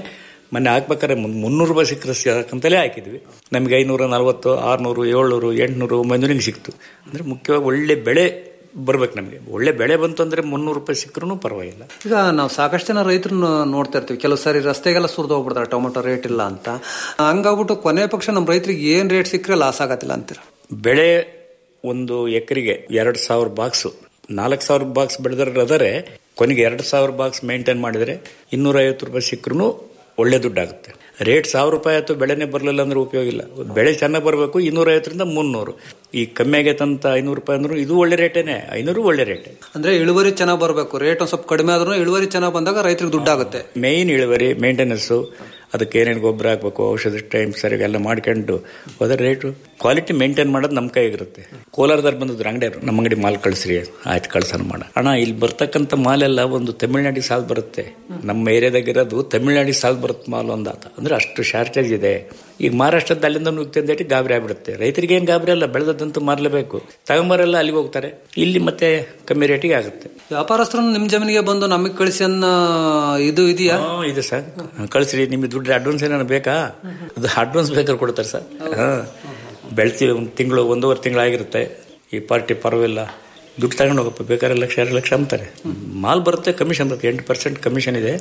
ಮೊನ್ನೆ ಹಾಕ್ಬೇಕಾದ್ರೆ ಮುನ್- ಮುನ್ನೂರು ರೂಪಾಯಿ ಸಿಕ್ಕರೆ ಸಾಕಂತಲೇ ಹಾಕಿದ್ವಿ ನಮಗೆ ಐನೂರ ನಲವತ್ತು ಆರುನೂರು ಏಳ್ನೂರು ಎಂಟುನೂರು ಒಂಬೈನೂರು ಸಿಕ್ತು ಅಂದರೆ ಮುಖ್ಯವಾಗಿ ಒಳ್ಳೆ ಬೆಳೆ ಬರ್ಬೇಕು ನಮಗೆ ಒಳ್ಳೆ ಬೆಳೆ ಬಂತು ಅಂದರೆ ಮುನ್ನೂರು ರೂಪಾಯಿ ಸಿಕ್ಕರೂ ಪರವಾಗಿಲ್ಲ ಈಗ ನಾವು ಸಾಕಷ್ಟು ಜನ ರೈತರನ್ನ ನೋಡ್ತಾ ಇರ್ತೀವಿ ಕೆಲವು ಸಾರಿ ರಸ್ತೆಗೆಲ್ಲ ಸುರಿದು ಹೋಗ್ಬಿಡ್ತಾರೆ ಟೊಮೊಟೊ ರೇಟ್ ಇಲ್ಲ ಅಂತ ಹಂಗಾಗ್ಬಿಟ್ಟು ಕೊನೆ ಪಕ್ಷ ನಮ್ಮ ರೈತರಿಗೆ ಏನ್ ರೇಟ್ ಸಿಕ್ಕರೆ ಲಾಸ್ ಆಗತ್ತಿಲ್ಲ ಅಂತೀರ ಬೆಳೆ ಒಂದು ಎಕರೆಗೆ ಎರಡು ಸಾವಿರ ಬಾಕ್ಸು ನಾಲ್ಕು ಸಾವಿರ ಬಾಕ್ಸ್ ಬೆಳೆದ್ರೆ ಅದರೇ ಕೊನೆಗೆ ಎರಡು ಸಾವಿರ ಬಾಕ್ಸ್ ಮೇಂಟೈನ್ ಮಾಡಿದರೆ ಇನ್ನೂರ ಐವತ್ತು ರೂಪಾಯಿ ಸಿಕ್ಕರೂ ಒಳ್ಳೆ ದುಡ್ಡಾಗುತ್ತೆ ರೇಟ್ ಸಾವಿರ ರೂಪಾಯಿ ಆಯ್ತು ಬೆಳೆನೇ ಬರಲಿಲ್ಲ ಅಂದ್ರೆ ಉಪಯೋಗ ಇಲ್ಲ ಬೆಳೆ ಚೆನ್ನಾಗಿ ಬರಬೇಕು ಇನ್ನೂರ ಐವತ್ತರಿಂದ ಮುನ್ನೂರು ಈ ಕಮ್ಮಿ ಆಗೈತಂತ ಐನೂರು ರೂಪಾಯಿ ಅಂದ್ರೂ ಇದು ಒಳ್ಳೆ ರೇಟೇನೆ ಐನೂರು ಒಳ್ಳೆ ರೇಟೇ ಅಂದ್ರೆ ಇಳುವರಿ ಚೆನ್ನಾಗಿ ಬರಬೇಕು ರೇಟ್ ಒಂದ್ ಸ್ವಲ್ಪ ಕಡಿಮೆ ಆದ್ರೂ ಇಳುವರಿ ಚೆನ್ನಾಗಿ ಬಂದಾಗ ರೈತರಿಗೆ ದುಡ್ಡಾಗುತ್ತೆ ಮೇಯ್ನ್ ಇಳುವರಿ ಮೇಂಟೆನೆನ್ಸು ಅದಕ್ಕೆ ಏನೇನು ಗೊಬ್ಬರ ಹಾಕ್ಬೇಕು ಔಷಧ ಟೈಮ್ ಸರಿಯಾಗಿ ಎಲ್ಲ ಮಾಡ್ಕೊಂಡು ಹೋದ್ರೆ ರೇಟು ಕ್ವಾಲಿಟಿ ಮೇಂಟೈನ್ ಮಾಡೋದು ನಮ್ಮ ಕೈಗಿರುತ್ತೆ ಕೋಲಾರದಲ್ಲಿ ಬಂದಿದ್ರು ಅಂಗಡಿಯವರು ನಮ್ಮ ಅಂಗಡಿ ಮಾಲ್ ಕಳಿಸ್ರಿ ಆಯ್ತು ಕಳ್ಸೋಣ ಮಾಡ ಅಣ್ಣ ಇಲ್ಲಿ ಬರ್ತಕ್ಕಂಥ ಮಾಲೆಲ್ಲ ಒಂದು ತಮಿಳ್ನಾಡಿಗೆ ಸಾಲ್ ಬರುತ್ತೆ ನಮ್ಮ ಏರಿಯಾದಾಗ ಇರೋದು ತಮಿಳ್ನಾಡಿಗೆ ಸಾಲ್ ಬರುತ್ತೆ ಮಾಲ್ ಒಂದಾತ ಅಂದ್ರೆ ಅಷ್ಟು ಶಾರ್ಟೇಜ್ ಇದೆ ಈಗ ಮಹಾರಾಷ್ಟ್ರದ ಅಲ್ಲಿಂದ ನುಗ್ತಂದೇಟಿ ಗಾಬರಿ ಆಗ್ಬಿಡುತ್ತೆ ರೈತರಿಗೆ ಏನು ಗಾಬರಿ ಅಲ್ಲ ಬೆಳೆದಂತೂ ಮಾರಲೇಬೇಕು ತಗೊಂಬರೆಲ್ಲ ಅಲ್ಲಿಗೆ ಹೋಗ್ತಾರೆ ಇಲ್ಲಿ ಮತ್ತೆ ಕಮ್ಮಿ ರೇಟಿಗೆ ಆಗುತ್ತೆ ವ್ಯಾಪಾರಸ್ಥರು ನಿಮ್ ಜಮೀನಿಗೆ ಬಂದು ನಮಗೆ ಕಳಿಸಿ ಅನ್ನೋ ಇದು ಇದೆಯಾ ಹಾ, ಇದೆ ಸರ್ ಕಳಿಸ್ರಿ ನಿಮಗೆ ದುಡ್ಡು ಅಡ್ವಾನ್ಸ್ ಏನಾರು ಬೇಕಾ ಅದು ಅಡ್ವಾನ್ಸ್ ಬೇಕಾದ್ರೆ ಕೊಡ್ತಾರೆ ಸರ್ ಹಾಂ ಬೆಳ್ತೀವಿ ಒಂದು ತಿಂಗಳು ಒಂದೂವರೆ ತಿಂಗಳು ಆಗಿರುತ್ತೆ ಈ ಪಾರ್ಟಿ ಪರವಿಲ್ಲ ದುಡ್ಡು ತಗೊಂಡು ಹೋಗಪ್ಪ ಬೇಕಾದ್ರೆ ಲಕ್ಷ ಎರಡು ಲಕ್ಷ ಅಂತಾರೆ ಮಾಲ್ ಬರುತ್ತೆ ಕಮಿಷನ್ ಬರುತ್ತೆ ಎಂಟು ಪರ್ಸೆಂಟ್ ಕಮಿಷನ್ ಇದೆ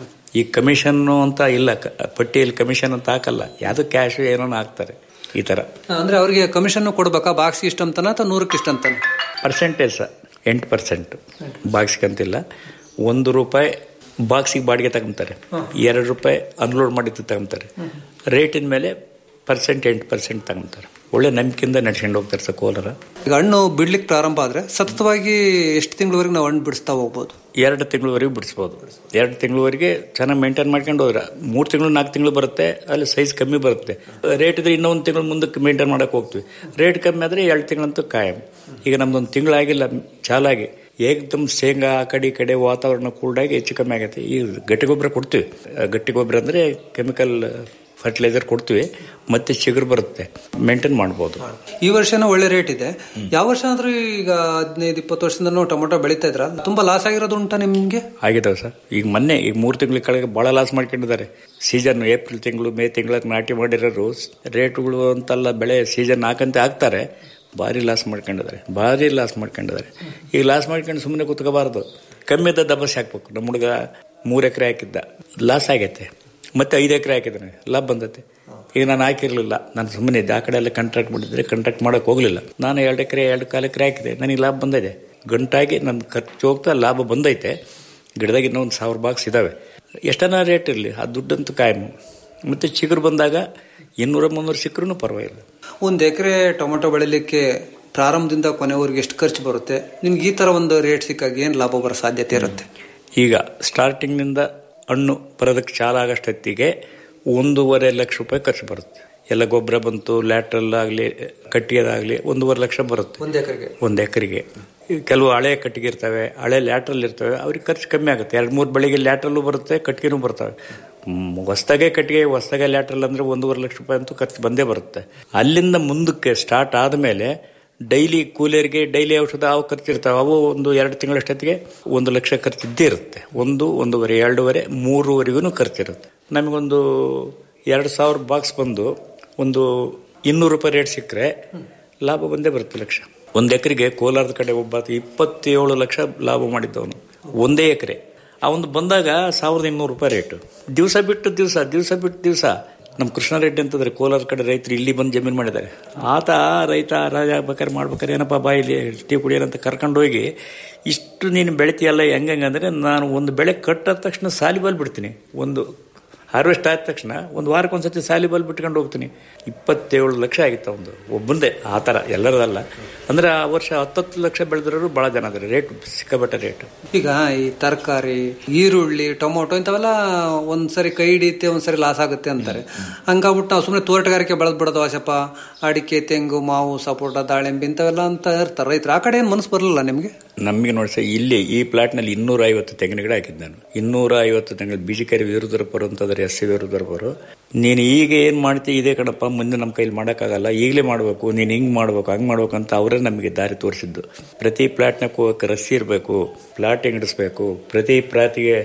ಈ ಕಮಿಷನ್ನು ಅಂತ ಇಲ್ಲ ಕ- ಪಟ್ಟಿಯಲ್ಲಿ ಕಮಿಷನ್ ಅಂತ ಹಾಕಲ್ಲ ಯಾವುದು ಕ್ಯಾಶ್ ಏನೋ ಹಾಕ್ತಾರೆ ಈ ಥರ ಅಂದ್ರೆ ಅವರಿಗೆ ಕಮಿಷನ್ ಕೊಡ್ಬೇಕಾ ಬಾಕ್ಸ್ ಇಷ್ಟ ಅಂತಾನ ಅಥವಾ ನೂರಕ್ಕೆ ಇಷ್ಟ ಅಂತಾನ ಪರ್ಸೆಂಟೇಜ್ ಸರ್ ಎಂಟು ಪರ್ಸೆಂಟ್ ಬಾಕ್ಸ್ಗೆ ಅಂತಿಲ್ಲ ಒಂದು ರೂಪಾಯಿ ಬಾಕ್ಸಿಗೆ ಬಾಡಿಗೆ ತಗೊಂತಾರೆ ಎರಡು ರೂಪಾಯಿ ಅನ್ಲೋಡ್ ಮಾಡಿದ್ದು ತಗೊಂತಾರೆ ರೇಟಿನ ಮೇಲೆ ಪರ್ಸೆಂಟ್ ಎಂಟು ಪರ್ಸೆಂಟ್ ತಗೊಂತಾರೆ ಒಳ್ಳೆ ನಂಬಿಕೆಯಿಂದ ನಡ್ಸ್ಕೊಂಡು ಹೋಗ್ತಾರೆ ಸರ್ ಕೋಲಾರ ಈಗ ಹಣ್ಣು ಬಿಡ್ಲಿಕ್ಕೆ ಪ್ರಾರಂಭ ಆದ್ರೆ ಸತತವಾಗಿ ಎಷ್ಟು ತಿಂಗಳವರೆಗೆ ನಾವು ಹಣ್ಣು ಬಿಡಿಸ್ತಾ ಹೋಗ್ಬೋದು ಎರಡು ತಿಂಗಳವರೆಗೆ ಬಿಡಿಸ್ಬೋದು ಎರಡು ತಿಂಗಳವರೆಗೆ ಚೆನ್ನಾಗಿ ಮೇಂಟೈನ್ ಮಾಡ್ಕೊಂಡು ಹೋದ್ರೆ ಮೂರು ತಿಂಗಳು ನಾಲ್ಕು ತಿಂಗಳು ಬರುತ್ತೆ ಅಲ್ಲಿ ಸೈಜ್ ಕಮ್ಮಿ ಬರುತ್ತೆ ರೇಟ್ ಇದ್ರೆ ಇನ್ನೊಂದು ತಿಂಗಳು ಮುಂದಕ್ಕೆ ಮೇಂಟೈನ್ ಮಾಡಕ್ಕೆ ಹೋಗ್ತೀವಿ ರೇಟ್ ಕಮ್ಮಿ ಆದರೆ ಎರಡು ತಿಂಗಳಂತೂ ಕಾಯಂ ಈಗ ನಮ್ದೊಂದು ತಿಂಗಳಾಗಿಲ್ಲ ಚಾಲಾಗಿ ಏಕದಮ್ ಶೇಂಗಾ ಆ ಕಡೆ ಈ ಕಡೆ ವಾತಾವರಣ ಕೂಲ್ಡಾಗಿ ಹೆಚ್ಚು ಕಮ್ಮಿ ಆಗೈತೆ ಈ ಗಟ್ಟಿ ಗೊಬ್ಬರ ಕೊಡ್ತೀವಿ ಆ ಗಟ್ಟಿ ಗೊಬ್ಬರ ಅಂದರೆ ಕೆಮಿಕಲ್ ಫರ್ಟಿಲೈಸರ್ ಕೊಡ್ತೀವಿ ಮತ್ತೆ ಚಿಗುರು ಬರುತ್ತೆ ಮೇಂಟೈನ್ ಮಾಡ್ಬೋದು ಈ ವರ್ಷನೂ ಒಳ್ಳೆ ರೇಟ್ ಇದೆ ಯಾವ ವರ್ಷ ಆದ್ರೂ ಈಗ ಹದಿನೈದು ಇಪ್ಪತ್ತು ವರ್ಷದಿಂದ ಟೊಮೊಟೊ ಬೆಳೀತಾ ಇದ್ರ ತುಂಬಾ ಲಾಸ್ ಆಗಿರೋದು ಉಂಟಾ ನಿಮ್ಗೆ ಆಗಿದಾವೆ ಸರ್ ಈಗ ಮೊನ್ನೆ ಈಗ ಮೂರು ತಿಂಗಳ ಕೆಳಗೆ ಭಾಳ ಲಾಸ್ ಮಾಡ್ಕೊಂಡಿದ್ದಾರೆ ಸೀಸನ್ ಏಪ್ರಿಲ್ ತಿಂಗಳು ಮೇ ತಿಂಗಳಿಗೆ ನಾಟಿ ಮಾಡಿರೋರು ರೇಟುಗಳು ಅಂತೆಲ್ಲ ಬೆಳೆ ಸೀಸನ್ ಹಾಕಂತೆ ಹಾಕ್ತಾರೆ ಭಾರಿ ಲಾಸ್ ಮಾಡ್ಕೊಂಡಿದ್ದಾರೆ ಭಾರಿ ಲಾಸ್ ಮಾಡ್ಕೊಂಡಿದ್ದಾರೆ ಈಗ ಲಾಸ್ ಮಾಡ್ಕೊಂಡು ಸುಮ್ಮನೆ ಕೂತ್ಕೋಬಾರ್ದು ಕಮ್ಮಿ ಇದ್ದ ದಬಸ್ ಹಾಕ್ಬೇಕು ನಮ್ಮ ಹುಡುಗ ಮೂರು ಎಕರೆ ಹಾಕಿದ್ದ ಲಾಸ್ ಆಗೈತೆ ಮತ್ತೆ ಐದು ಎಕರೆ ಹಾಕಿದ್ದಾನೆ ಲಾಭ ಬಂದೈತೆ ಈಗ ನಾನು ಹಾಕಿರ್ಲಿಲ್ಲ ನಾನು ಸುಮ್ಮನೆ ಇದ್ದೆ ಆ ಕಡೆ ಎಲ್ಲ ಕಾಂಟ್ರಾಕ್ಟ್ ಮಾಡಿದ್ರೆ ಕಾಂಟ್ರಾಕ್ಟ್ ಮಾಡೋಕೆ ಹೋಗಲಿಲ್ಲ ನಾನು ಎರಡು ಎಕರೆ ಎರಡು ಕಾಲು ಎಕರೆ ಹಾಕಿದೆ ನನಗೆ ಲಾಭ ಬಂದಿದೆ ಗಂಟಾಗಿ ನನ್ನ ಖರ್ಚು ಹೋಗ್ತಾ ಲಾಭ ಬಂದೈತೆ ಗಿಡದಾಗ ಇನ್ನೂ ಒಂದು ಸಾವಿರ ಬಾಕ್ಸ್ ಇದಾವೆ ಎಷ್ಟನ ರೇಟ್ ಇರಲಿ ಆ ದುಡ್ಡಂತೂ ಕಾಯಂ ಮತ್ತು ಚಿಗುರು ಬಂದಾಗ ಇನ್ನೂರ ಮುನ್ನೂರು ಸಿಕ್ಕರೂ ಪರವಾಗಿಲ್ಲ ಒಂದ್ ಎಕರೆ ಟೊಮೊಟೊ ಬೆಳಿಲಿಕ್ಕೆ ಪ್ರಾರಂಭದಿಂದ ಕೊನೆವರೆಗೆ ಎಷ್ಟು ಖರ್ಚು ಬರುತ್ತೆ ನಿಮ್ಗೆ ಈ ತರ ಒಂದು ರೇಟ್ ಸಿಕ್ಕಾಗ ಏನ್ ಲಾಭ ಬರೋ ಸಾಧ್ಯತೆ ಇರುತ್ತೆ ಈಗ ಸ್ಟಾರ್ಟಿಂಗ್ನಿಂದ ಹಣ್ಣು ಬರೋದಕ್ಕೆ ಚಾಲ ಆಗಷ್ಟೊತ್ತಿಗೆ ಒಂದೂವರೆ ಲಕ್ಷ ರೂಪಾಯಿ ಖರ್ಚು ಬರುತ್ತೆ ಎಲ್ಲ ಗೊಬ್ಬರ ಬಂತು ಲ್ಯಾಟ್ರಲ್ ಆಗಲಿ ಕಟ್ಟಿಗೆದಾಗಲಿ ಒಂದೂವರೆ ಲಕ್ಷ ಬರುತ್ತೆ ಒಂದ್ ಎಕರೆಗೆ ಒಂದು ಎಕರೆಗೆ ಕೆಲವು ಹಳೆ ಕಟ್ಟಿಗೆ ಇರ್ತವೆ ಹಳೆ ಲ್ಯಾಟ್ರಲ್ ಇರ್ತವೆ ಅವ್ರಿಗೆ ಖರ್ಚು ಕಮ್ಮಿ ಆಗುತ್ತೆ ಎರಡು ಮೂರು ಬೆಳೆಗೆ ಲ್ಯಾಟ್ರಲ್ಲು ಬರುತ್ತೆ ಕಟ್ಟಿಗೆನೂ ಬರ್ತವೆ ಹೊಸ್ದಾಗೆ ಕಟ್ಟಿಗೆ ಹೊಸ್ದಾಗೆ ಲ್ಯಾಟ್ರಲ್ ಅಂದರೆ ಒಂದೂವರೆ ಲಕ್ಷ ರೂಪಾಯಿ ಅಂತೂ ಖರ್ಚು ಬಂದೇ ಬರುತ್ತೆ ಅಲ್ಲಿಂದ ಮುಂದಕ್ಕೆ ಸ್ಟಾರ್ಟ್ ಆದಮೇಲೆ ಡೈಲಿ ಕೂಲಿಯರಿಗೆ ಡೈಲಿ ಔಷಧ ಅವು ಖರ್ಚಿರ್ತಾವೆ ಅವು ಒಂದು ಎರಡು ತಿಂಗಳಷ್ಟೊತ್ತಿಗೆ ಒಂದು ಲಕ್ಷ ಖರ್ಚು ಇದ್ದೇ ಇರುತ್ತೆ ಒಂದು ಒಂದೂವರೆ ಎರಡೂವರೆ ಮೂರುವರೆಗೂ ಖರ್ಚಿರುತ್ತೆ ನಮಗೊಂದು ಎರಡು ಸಾವಿರ ಬಾಕ್ಸ್ ಬಂದು ಒಂದು ಇನ್ನೂರು ರೂಪಾಯಿ ರೇಟ್ ಸಿಕ್ಕರೆ ಲಾಭ ಬಂದೇ ಬರುತ್ತೆ ಲಕ್ಷ ಒಂದು ಎಕರೆಗೆ ಕೋಲಾರದ ಕಡೆ ಒಬ್ಬ ಆತ ಇಪ್ಪತ್ತೇಳು ಲಕ್ಷ ಲಾಭ ಮಾಡಿದ್ದವನು ಒಂದೇ ಎಕರೆ ಆ ಒಂದು ಬಂದಾಗ ಸಾವಿರದ ಇನ್ನೂರು ರೂಪಾಯಿ ರೇಟು ದಿವಸ ಬಿಟ್ಟು ದಿವಸ ದಿವಸ ಬಿಟ್ಟು ದಿವಸ ನಮ್ಮ ಕೃಷ್ಣಾರೆಡ್ಡಿ ಅಂತಂದ್ರೆ ಕೋಲಾರ ಕಡೆ ರೈತರು ಇಲ್ಲಿ ಬಂದು ಜಮೀನು ಮಾಡಿದ್ದಾರೆ ಆತ ರೈತ ರಾಜ ಆಗ್ಬೇಕಾದ್ರೆ ಮಾಡ್ಬೇಕಾದ್ರೆ ಏನಪ್ಪ ಬಾಯಿಲಿ ಟೀ ಕುಡಿಯೋರಂತ ಕರ್ಕೊಂಡು ಹೋಗಿ ಇಷ್ಟು ನೀನು ಬೆಳಿತೀಯಲ್ಲ ಹೆಂಗೆ ಅಂದರೆ ನಾನು ಒಂದು ಬೆಳೆ ಕಟ್ಟಾದ ತಕ್ಷಣ ಸಾಲಿಬಾಲ್ ಬಿಡ್ತೀನಿ ಒಂದು ಹಾರ್ವೆಸ್ಟ್ ಆದ ತಕ್ಷಣ ಒಂದು ವಾರಕ್ಕೆ ಒಂದ್ಸತಿ ಸಾಲಿಬಾಲ್ ಬಿಟ್ಕೊಂಡು ಹೋಗ್ತೀನಿ ಇಪ್ಪತ್ತೇಳು ಲಕ್ಷ ಆಗಿತ್ತು ಒಂದು ಒಬ್ಬಂದೇ ಆ ಥರ ಎಲ್ಲರದಲ್ಲ ಅಂದ್ರೆ ಆ ವರ್ಷ ಹತ್ತತ್ತು ಲಕ್ಷ ಬೆಳೆದ್ರೂ ಭಾಳ ಜನ ಅದಾರೆ ರೇಟ್ ಸಿಕ್ಕಾಪಟ್ಟೆ ರೇಟ್ ಈಗ ಈ ತರಕಾರಿ ಈರುಳ್ಳಿ ಟೊಮೊಟೊ ಇಂಥವೆಲ್ಲ ಒಂದ್ಸರಿ ಕೈ ಹಿಡಿಯುತ್ತೆ ಒಂದ್ಸರಿ ಲಾಸ್ ಆಗುತ್ತೆ ಅಂತಾರೆ ಹಂಗಾಗ್ಬಿಟ್ಟು ನಾವು ಸುಮ್ಮನೆ ತೋಟಗಾರಿಕೆ ಬೆಳೆದ್ ಬಿಡೋದು ಆಸಪ್ಪ ಅಡಿಕೆ ತೆಂಗು ಮಾವು ಸಪೋಟ ದಾಳಿಂಬೆ ಇಂಥವೆಲ್ಲ ಅಂತ ಇರ್ತಾರೆ ರೈತರು ಆ ಕಡೆ ಏನು ಮನಸ್ಸು ಬರಲಿಲ್ಲ ನಿಮಗೆ ನಮಗೆ ನೋಡಿ ಸರ್ ಇಲ್ಲಿ ಈ ಪ್ಲಾಟ್ನಲ್ಲಿ ಇನ್ನೂರ ಐವತ್ತು ತೆಂಗಿನ ಗಿಡ ಹಾಕಿದ್ದು ನಾನು ಇನ್ನೂರ ಐವತ್ತು ತೆಂಗಿನ ಬೀಜಕಾರಿ ವಿರುದ್ಧರಪರು ಅಂತಂದ್ರೆ ಎಸ್ ಸಿ ವಿರುದ್ಧರಪರು ನೀನು ಈಗ ಏನು ಮಾಡ್ತೀವಿ ಇದೇ ಕಣಪ್ಪ ಮುಂದೆ ನಮ್ಮ ಕೈಲಿ ಮಾಡೋಕ್ಕಾಗಲ್ಲ ಈಗಲೇ ಮಾಡಬೇಕು ನೀನು ಹಿಂಗೆ ಮಾಡಬೇಕು ಹಂಗೆ ಮಾಡ್ಬೇಕು ಅಂತ ಅವರೇ ನಮಗೆ ದಾರಿ ತೋರಿಸಿದ್ದು ಪ್ರತಿ ಪ್ಲಾಟ್ನಾಗ ಹೋಗಕ್ಕೆ ರಸ್ಸಿ ಇರಬೇಕು ಪ್ಲಾಟ್ ಇಡಿಸ್ಬೇಕು ಪ್ರತಿ ಪ್ಲಾಟಿಗೆ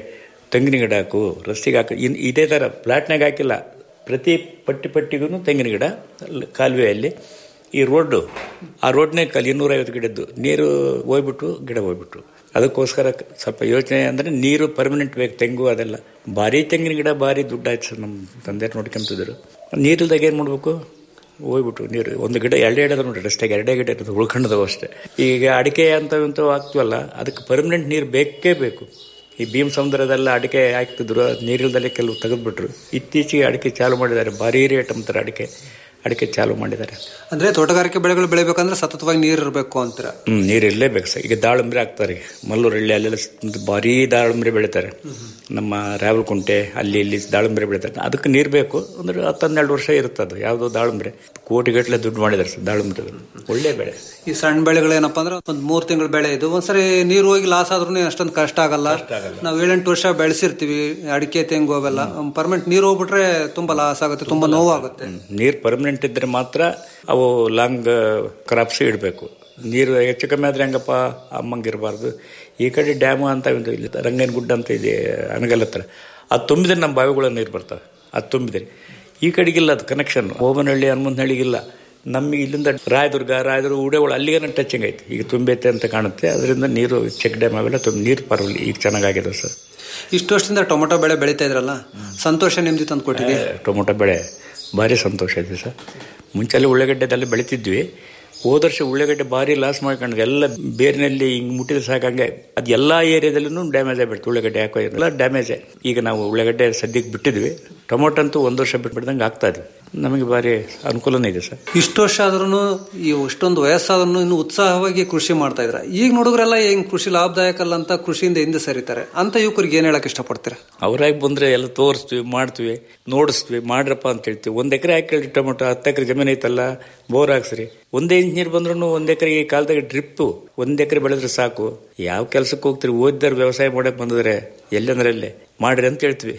ತೆಂಗಿನ ಗಿಡ ಹಾಕು ರಸ್ತೆಗೆ ಹಾಕು ಇನ್ ಇದೇ ಥರ ಪ್ಲಾಟ್ನಾಗ ಹಾಕಿಲ್ಲ ಪ್ರತಿ ಪಟ್ಟಿ ಪಟ್ಟಿಗೂ ತೆಂಗಿನ ಗಿಡ ಅಲ್ಲಿ ಕಾಲುವೆಯಲ್ಲಿ ಈ ರೋಡು ಆ ರೋಡ್ನಾಗ ಕಲ್ ಇನ್ನೂರೈವತ್ತು ಗಿಡದ್ದು ನೀರು ಹೋಗ್ಬಿಟ್ಟು ಗಿಡ ಹೋಗ್ಬಿಟ್ಟು ಅದಕ್ಕೋಸ್ಕರ ಸ್ವಲ್ಪ ಯೋಚನೆ ಅಂದರೆ ನೀರು ಪರ್ಮನೆಂಟ್ ಬೇಕು ತೆಂಗು ಅದೆಲ್ಲ ಭಾರಿ ತೆಂಗಿನ ಗಿಡ ಭಾರಿ ದುಡ್ಡಾಯ್ತು ಸರ್ ನಮ್ಮ ತಂದೆ ನೋಡ್ಕೊಂತಿದ್ರು ನೀರಿಲ್ದಾಗ ಏನು ಮಾಡಬೇಕು ಹೋಗ್ಬಿಟ್ಟು ನೀರು ಒಂದು ಗಿಡ ಎರಡೇ ಗಿಡ ನೋಡ್ರಿ ರಸ್ತೆಗೆ ಎರಡೇ ಗಿಡ ಇರೋದು ಉಳ್ಕೊಂಡದವು ಅಷ್ಟೇ ಈಗ ಅಡಿಕೆ ಅಂತ ಇಂಥವು ಹಾಕ್ತೀವಲ್ಲ ಅದಕ್ಕೆ ಪರ್ಮನೆಂಟ್ ನೀರು ಬೇಕೇ ಬೇಕು ಈ ಭೀಮ್ ಸಮುದ್ರದೆಲ್ಲ ಅಡಿಕೆ ಹಾಕ್ತಿದ್ರು ಅದು ನೀರಿಲ್ದಲ್ಲೇ ಕೆಲವು ತೆಗೆದ್ಬಿಟ್ರು ಇತ್ತೀಚೆಗೆ ಅಡಿಕೆ ಚಾಲು ಮಾಡಿದ್ದಾರೆ ಭಾರಿ ರೇಟ್ ಅಂತಾರೆ ಅಡಿಕೆ ಅಡಿಕೆ ಚಾಲು ಮಾಡಿದ್ದಾರೆ ಅಂದ್ರೆ ತೋಟಗಾರಿಕೆ ಬೆಳೆಗಳು ಬೆಳಿಬೇಕಂದ್ರೆ ಸತತವಾಗಿ ನೀರು ಇರಬೇಕು ಅಂತೀರ ಹ್ಮ್ ನೀರು ಇರಲೇಬೇಕು ಸರ್ ಈಗ ದಾಳಂಬ್ರಿ ಹಾಕ್ತಾರೆ ಮಲ್ಲೂರಳ್ಳಿ ಅಲ್ಲೆಲ್ಲ ಸ್- ಭಾರಿ ದಾಳಂಬ್ರಿ ಬೆಳಿತಾರೆ ನಮ್ಮ ರಾವಲಕುಂಟೆ ಅಲ್ಲಿ ಇಲ್ಲಿ ದಾಳಂಬ್ರಿ ಬೆಳಿತಾರೆ ಅದಕ್ಕೆ ನೀರು ಬೇಕು ಅಂದ್ರೆ ಹತ್ತು ಹನ್ನೆರಡು ವರ್ಷ ಇರುತ್ತೆ ಅದು ಯಾವುದೋ ದಾಳಂಬ್ರಿ ಕೋಟಿಗಟ್ಟಲೆ ದುಡ್ಡು ಮಾಡಿದ್ದಾರೆ ಸರ್ ದಾಳಂಬ್ರಿ ಒಳ್ಳೆ ಬೆಳೆ ಈ ಸಣ್ಣ ಬೆಳೆಗಳೇನಪ್ಪ ಅಂದ್ರೆ ಒಂದ್ ಮೂರ್ ತಿಂಗಳ ಬೆಳೆ ಇದು ಒಂದ್ಸರಿ ನೀರು ಹೋಗಿ ಲಾಸ್ ಆದ್ರೂ ಅಷ್ಟೊಂದು ಕಷ್ಟ ಆಗಲ್ಲ ನಾವು ಏಳೆಂಟು ವರ್ಷ ಬೆಳೆಸಿರ್ತೀವಿ ಅಡಿಕೆ ತೆಂಗು ಅವೆಲ್ಲ ಪರ್ಮನೆಂಟ್ ನೀರು ಹೋಗ್ಬಿಟ್ರೆ ತುಂಬಾ ಲಾಸ್ ಆಗುತ್ತೆ ತುಂಬಾ ನೋವು ಆಗುತ್ತೆ ನೀರು ಪರ್ಮನೆಂಟ್ ಇದ್ರೆ ಮಾತ್ರ ಅವು ಲಾಂಗ್ ಕ್ರಾಪ್ಸ್ ಇಡಬೇಕು ನೀರು ಹೆಚ್ಚು ಕಮ್ಮಿ ಆದ್ರೆ ಹೆಂಗಪ್ಪ ಅಮ್ಮಂಗಿರಬಾರ್ದು ಈ ಕಡೆ ಡ್ಯಾಮ್ ಅಂತ ಒಂದು ಇಲ್ಲಿ ರಂಗನ ಗುಡ್ಡ ಅಂತ ಇದೆ ಅನಗಲ್ ಹತ್ರ ಅದು ತುಂಬಿದ್ರೆ ನಮ್ಮ ಬಾವಿಗಳ ನೀರು ಬರ್ತವೆ ಅದು ತುಂಬಿದ್ರೆ ಈ ಕಡೆಗಿಲ್ಲ ಅದು ಕನೆಕ್ಷನ್ ಓಬನಹಳ್ಳಿ ಹನುಮಂತನಹಳ್ಳಿಗಿಲ್ಲ ನಮಗೆ ಇಲ್ಲಿಂದ ರಾಯದುರ್ಗ ರಾಯದುರ್ಗ ಉಡೇಗಳು ಅಲ್ಲಿಗೆ ಟಚಿಂಗ್ ಐತೆ ಈಗ ತುಂಬೈತೆ ಅಂತ ಕಾಣುತ್ತೆ ಅದರಿಂದ ನೀರು ಚೆಕ್ ಡ್ಯಾಮ್ ಅವೆಲ್ಲ ತುಂಬ ನೀರು ಪರವಾಗಿಲ್ಲ ಈಗ ಚೆನ್ನಾಗಾಗಿದೆ ಸರ್ ಇಷ್ಟು ವರ್ಷದಿಂದ ಟೊಮೊಟೊ ಬೆಳೆ ಬೆಳೀತಾ ಇದ್ರಲ್ಲ ಸಂತೋಷ ನಿಮ್ದಿ ತಂದು ಕೊಟ್ಟಿದೆ ಟೊಮೊಟೊ ಬೆಳೆ ಭಾರಿ ಸಂತೋಷ ಇದೆ ಸರ್ ಮುಂಚೆಲ್ಲ ಉಳ್ಳಾಗಡ್ಡೆದೆಲ್ಲ ಬೆಳಿತಿದ್ವಿ ಹೋದ ವರ್ಷ ಉಳ್ಳಾಗಡ್ಡೆ ಭಾರಿ ಲಾಸ್ ಮಾಡ್ಕೊಂಡ್ರೆ ಎಲ್ಲ ಬೇರಿನಲ್ಲಿ ಹಿಂಗೆ ಮುಟ್ಟಿದ್ರೆ ಸಾಕಂಗೆ ಅದು ಎಲ್ಲ ಏರಿಯಾದಲ್ಲೂ ಡ್ಯಾಮೇಜ್ ಆಗಿಬಿಡ್ತು ಉಳ್ಳಾಗಡ್ಡೆ ಹಾಕೋ ಎಲ್ಲ ಡ್ಯಾಮೇಜ್ ಈಗ ನಾವು ಉಳ್ಳಾಗಡ್ಡೆ ಸದ್ಯಕ್ಕೆ ಬಿಟ್ಟಿದ್ವಿ ಟೊಮೊಟೊ ಅಂತೂ ಒಂದು ವರ್ಷ ಬಿಟ್ಬಿಡ್ದಂಗೆ ಆಗ್ತಾ ಇದ್ವಿ ನಮಗೆ ಭಾರಿ ಅನುಕೂಲನೇ ಇದೆ ಸರ್ ಇಷ್ಟು ವರ್ಷ ಆದ್ರೂ ಈ ಇಷ್ಟೊಂದು ವಯಸ್ಸಾದ್ರೂ ಇನ್ನು ಉತ್ಸಾಹವಾಗಿ ಕೃಷಿ ಮಾಡ್ತಾ ಇದ್ರ ಈಗ ನೋಡಿದ್ರೆಲ್ಲ ಹೆಂಗ್ ಕೃಷಿ ಲಾಭದಾಯಕ ಅಲ್ಲ ಅಂತ ಕೃಷಿಯಿಂದ ಹಿಂದೆ ಸರಿತಾರೆ ಅಂತ ಯುವಕರಿಗೆ ಏನ್ ಹೇಳಕ್ ಇಷ್ಟಪಡ್ತೀರಾ ಅವರಾಗಿ ಬಂದ್ರೆ ಎಲ್ಲ ತೋರಿಸ್ತೀವಿ ಮಾಡ್ತೀವಿ ನೋಡಿಸ್ತೀವಿ ಮಾಡ್ರಪ್ಪ ಅಂತ ಹೇಳ್ತೀವಿ ಒಂದ್ ಎಕರೆ ಹಾಕಿ ಟೊಮೊಟೊ ಹತ್ತು ಎಕರೆ ಜಮೀನು ಐತಲ್ಲ ಬೋರ್ ಹಾಕ್ಸ್ರಿ ಒಂದೇ ಇಂಜಿನಿಯರ್ ಬಂದ್ರು ಒಂದ್ ಎಕರೆ ಈ ಕಾಲದಾಗ ಡ್ರಿಪ್ ಒಂದ್ ಎಕರೆ ಬೆಳೆದ್ರೆ ಸಾಕು ಯಾವ ಕೆಲ್ಸಕ್ಕೆ ಹೋಗ್ತೀರಿ ಓದಿದಾರ ವ್ಯವಸಾಯ ಮಾಡಕ್ ಬಂದಿದ್ರೆ ಎಲ್ಲಂದ್ರೆ ಅಲ್ಲೇ ಮಾಡ್ರಿ ಅಂತ ಹೇಳ್ತೀವಿ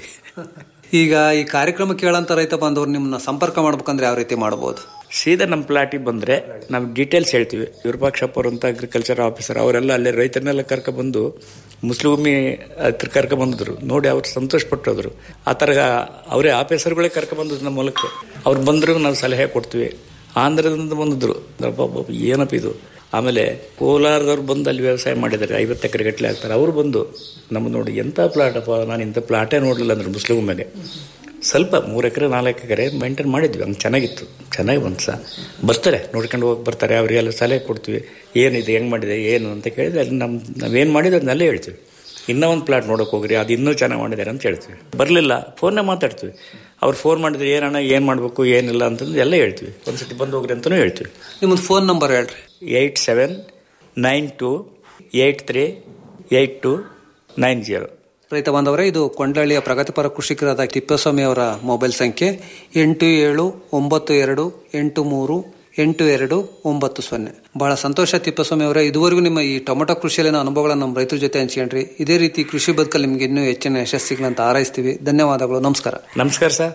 ಈಗ ಈ ಕಾರ್ಯಕ್ರಮ ಕೇಳಂತ ರೈತ ಬಾಂಧವ್ರು ನಿಮ್ಮನ್ನ ಸಂಪರ್ಕ ಮಾಡ್ಬೇಕಂದ್ರೆ ಯಾವ ರೀತಿ ಮಾಡಬಹುದು ಸೀದಾ ನಮ್ಮ ಪ್ಲಾಟಿಗೆ ಬಂದ್ರೆ ನಾವು ಡೀಟೇಲ್ಸ್ ಹೇಳ್ತೀವಿ ವಿರೂಪಾಕ್ಷಪ್ಪ ಅವರು ಅಂತ ಅಗ್ರಿಕಲ್ಚರ್ ಆಫೀಸರ್ ಅವರೆಲ್ಲ ಅಲ್ಲೇ ರೈತರನ್ನೆಲ್ಲ ಕರ್ಕ ಬಂದು ಮುಸ್ಲಿಮಿ ಹತ್ರ ಕರ್ಕ ಬಂದಿದ್ರು ನೋಡಿ ಅವ್ರು ಸಂತೋಷ ಪಟ್ಟೋದ್ರು ಆ ಥರ ಅವರೇ ಆಫೀಸರ್ಗಳೇ ಕರ್ಕ ಬಂದಿದ್ರು ನಮ್ಮ ಹೊಲಕ್ಕೆ ಅವ್ರು ಬಂದ್ರು ನಾವು ಸಲಹೆ ಕೊಡ್ತೀವಿ ಆಂಧ್ರದಿಂದ ಬಂದಿದ್ರು ಅಬ್ಬಬ್ಬಬ್ಬ, ಏನಪ್ಪ ಇದು ಆಮೇಲೆ ಕೋಲಾರದವ್ರು ಬಂದು ಅಲ್ಲಿ ವ್ಯವಸಾಯ ಮಾಡಿದ್ದಾರೆ ಐವತ್ತು ಎಕರೆ ಗಟ್ಟಲೆ ಆಗ್ತಾರೆ ಅವರು ಬಂದು ನಮ್ಮ ನೋಡಿ ಎಂಥ ಪ್ಲಾಟ್ ಅಪ್ಪ ನಾನು ಇಂಥ ಪ್ಲಾಟೇ ನೋಡಲಿಲ್ಲ ಅಂದ್ರೆ ಮುಸ್ಲಿಂ ಮೇಲೆ ಸ್ವಲ್ಪ ಮೂರು ಎಕರೆ ನಾಲ್ಕು ಎಕರೆ ಮೇಂಟೈನ್ ಮಾಡಿದ್ವಿ ಹಂಗೆ ಚೆನ್ನಾಗಿತ್ತು ಚೆನ್ನಾಗಿ ಬಂತು ಸಹ ಬರ್ತಾರೆ ನೋಡ್ಕೊಂಡು ಹೋಗಿ ಬರ್ತಾರೆ ಅವರಿಗೆಲ್ಲ ಸಲಹೆ ಕೊಡ್ತೀವಿ ಏನಿದೆ ಹೆಂಗೆ ಮಾಡಿದೆ ಏನು ಅಂತ ಕೇಳಿದ್ರೆ ಅಲ್ಲಿ ನಮ್ಮ ನಾವೇನು ಮಾಡಿದ್ರೆ ಅದನ್ನೆಲ್ಲ ಹೇಳ್ತೀವಿ ಇನ್ನೂ ಒಂದು ಪ್ಲಾಟ್ ನೋಡೋಕೆ ಹೋಗ್ರಿ ಅದು ಇನ್ನೂ ಚೆನ್ನಾಗಿ ಮಾಡಿದ್ದಾರೆ ಅಂತ ಹೇಳ್ತೀವಿ ಬರಲಿಲ್ಲ ಫೋನ್ನೇ ಮಾತಾಡ್ತೀವಿ ಅವ್ರು ಫೋನ್ ಮಾಡಿದ್ರೆ ಏನಣ್ಣ ಏನು ಮಾಡಬೇಕು ಏನಿಲ್ಲ ಅಂತಂದು ಎಲ್ಲ ಹೇಳ್ತೀವಿ ಒಂದ್ಸತಿ ಬಂದು ಹೋಗ್ರಿ ಅಂತಲೂ ಹೇಳ್ತೀವಿ ನಿಮ್ಮದು ಫೋನ್ ನಂಬರ್ ಹೇಳ್ರಿ eight seven nine two eight three eight two nine zero ರೈತ ಬಾಂಧವರೇ ಇದು ಕೊಂಡಳ್ಳಿಯ ಪ್ರಗತಿಪರ ಕೃಷಿಕರಾದ ತಿಪ್ಪೇಸ್ವಾಮಿ ಅವರ ಮೊಬೈಲ್ ಸಂಖ್ಯೆ ಎಂಟು ಏಳು ಒಂಬತ್ತು ಎರಡು ಎಂಟು ಮೂರು ಎಂಟು ಎರಡು ಒಂಬತ್ತು ಸೊನ್ನೆ ಬಹಳ ಸಂತೋಷ ತಿಪ್ಪೇಸ್ವಾಮಿ ಅವರೇ ಇದುವರೆಗೂ ನಿಮ್ಮ ಈ ಟೊಮೊಟೊ ಕೃಷಿಯಲ್ಲಿನ ಅನುಭವಗಳನ್ನ ನಮ್ಮ ರೈತರ ಜೊತೆ ಹಂಚ್ಕೊಂಡ್ರಿ ಇದೇ ರೀತಿ ಕೃಷಿ ಬದುಕಲ್ಲಿ ನಿಮ್ಗೆ ಇನ್ನೂ ಹೆಚ್ಚಿನ ಯಶಸ್ಸಿಗಳಂತ ಹಾರೈಸ್ತೀವಿ ಧನ್ಯವಾದಗಳು ನಮಸ್ಕಾರ ನಮಸ್ಕಾರ ಸರ್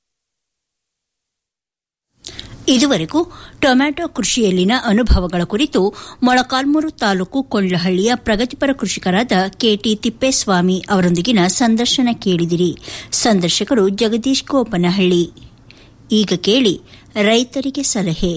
ಇದುವರೆಗೂ ಟೊಮ್ಯಾಟೊ ಕೃಷಿಯಲ್ಲಿನ ಅನುಭವಗಳ ಕುರಿತು ಮೊಳಕಾಲ್ಮೂರು ತಾಲೂಕು ಕೊಂಡ್ಲಹಳ್ಳಿಯ ಪ್ರಗತಿಪರ ಕೃಷಿಕರಾದ ಕೆಟಿ ತಿಪ್ಪೇಸ್ವಾಮಿ ಅವರೊಂದಿಗಿನ ಸಂದರ್ಶನ ಕೇಳಿದಿರಿ ಸಂದರ್ಶಕರು ಜಗದೀಶ್ ಗೋಪನಹಳ್ಳಿ ಈಗ ಕೇಳಿ ರೈತರಿಗೆ ಸಲಹೆ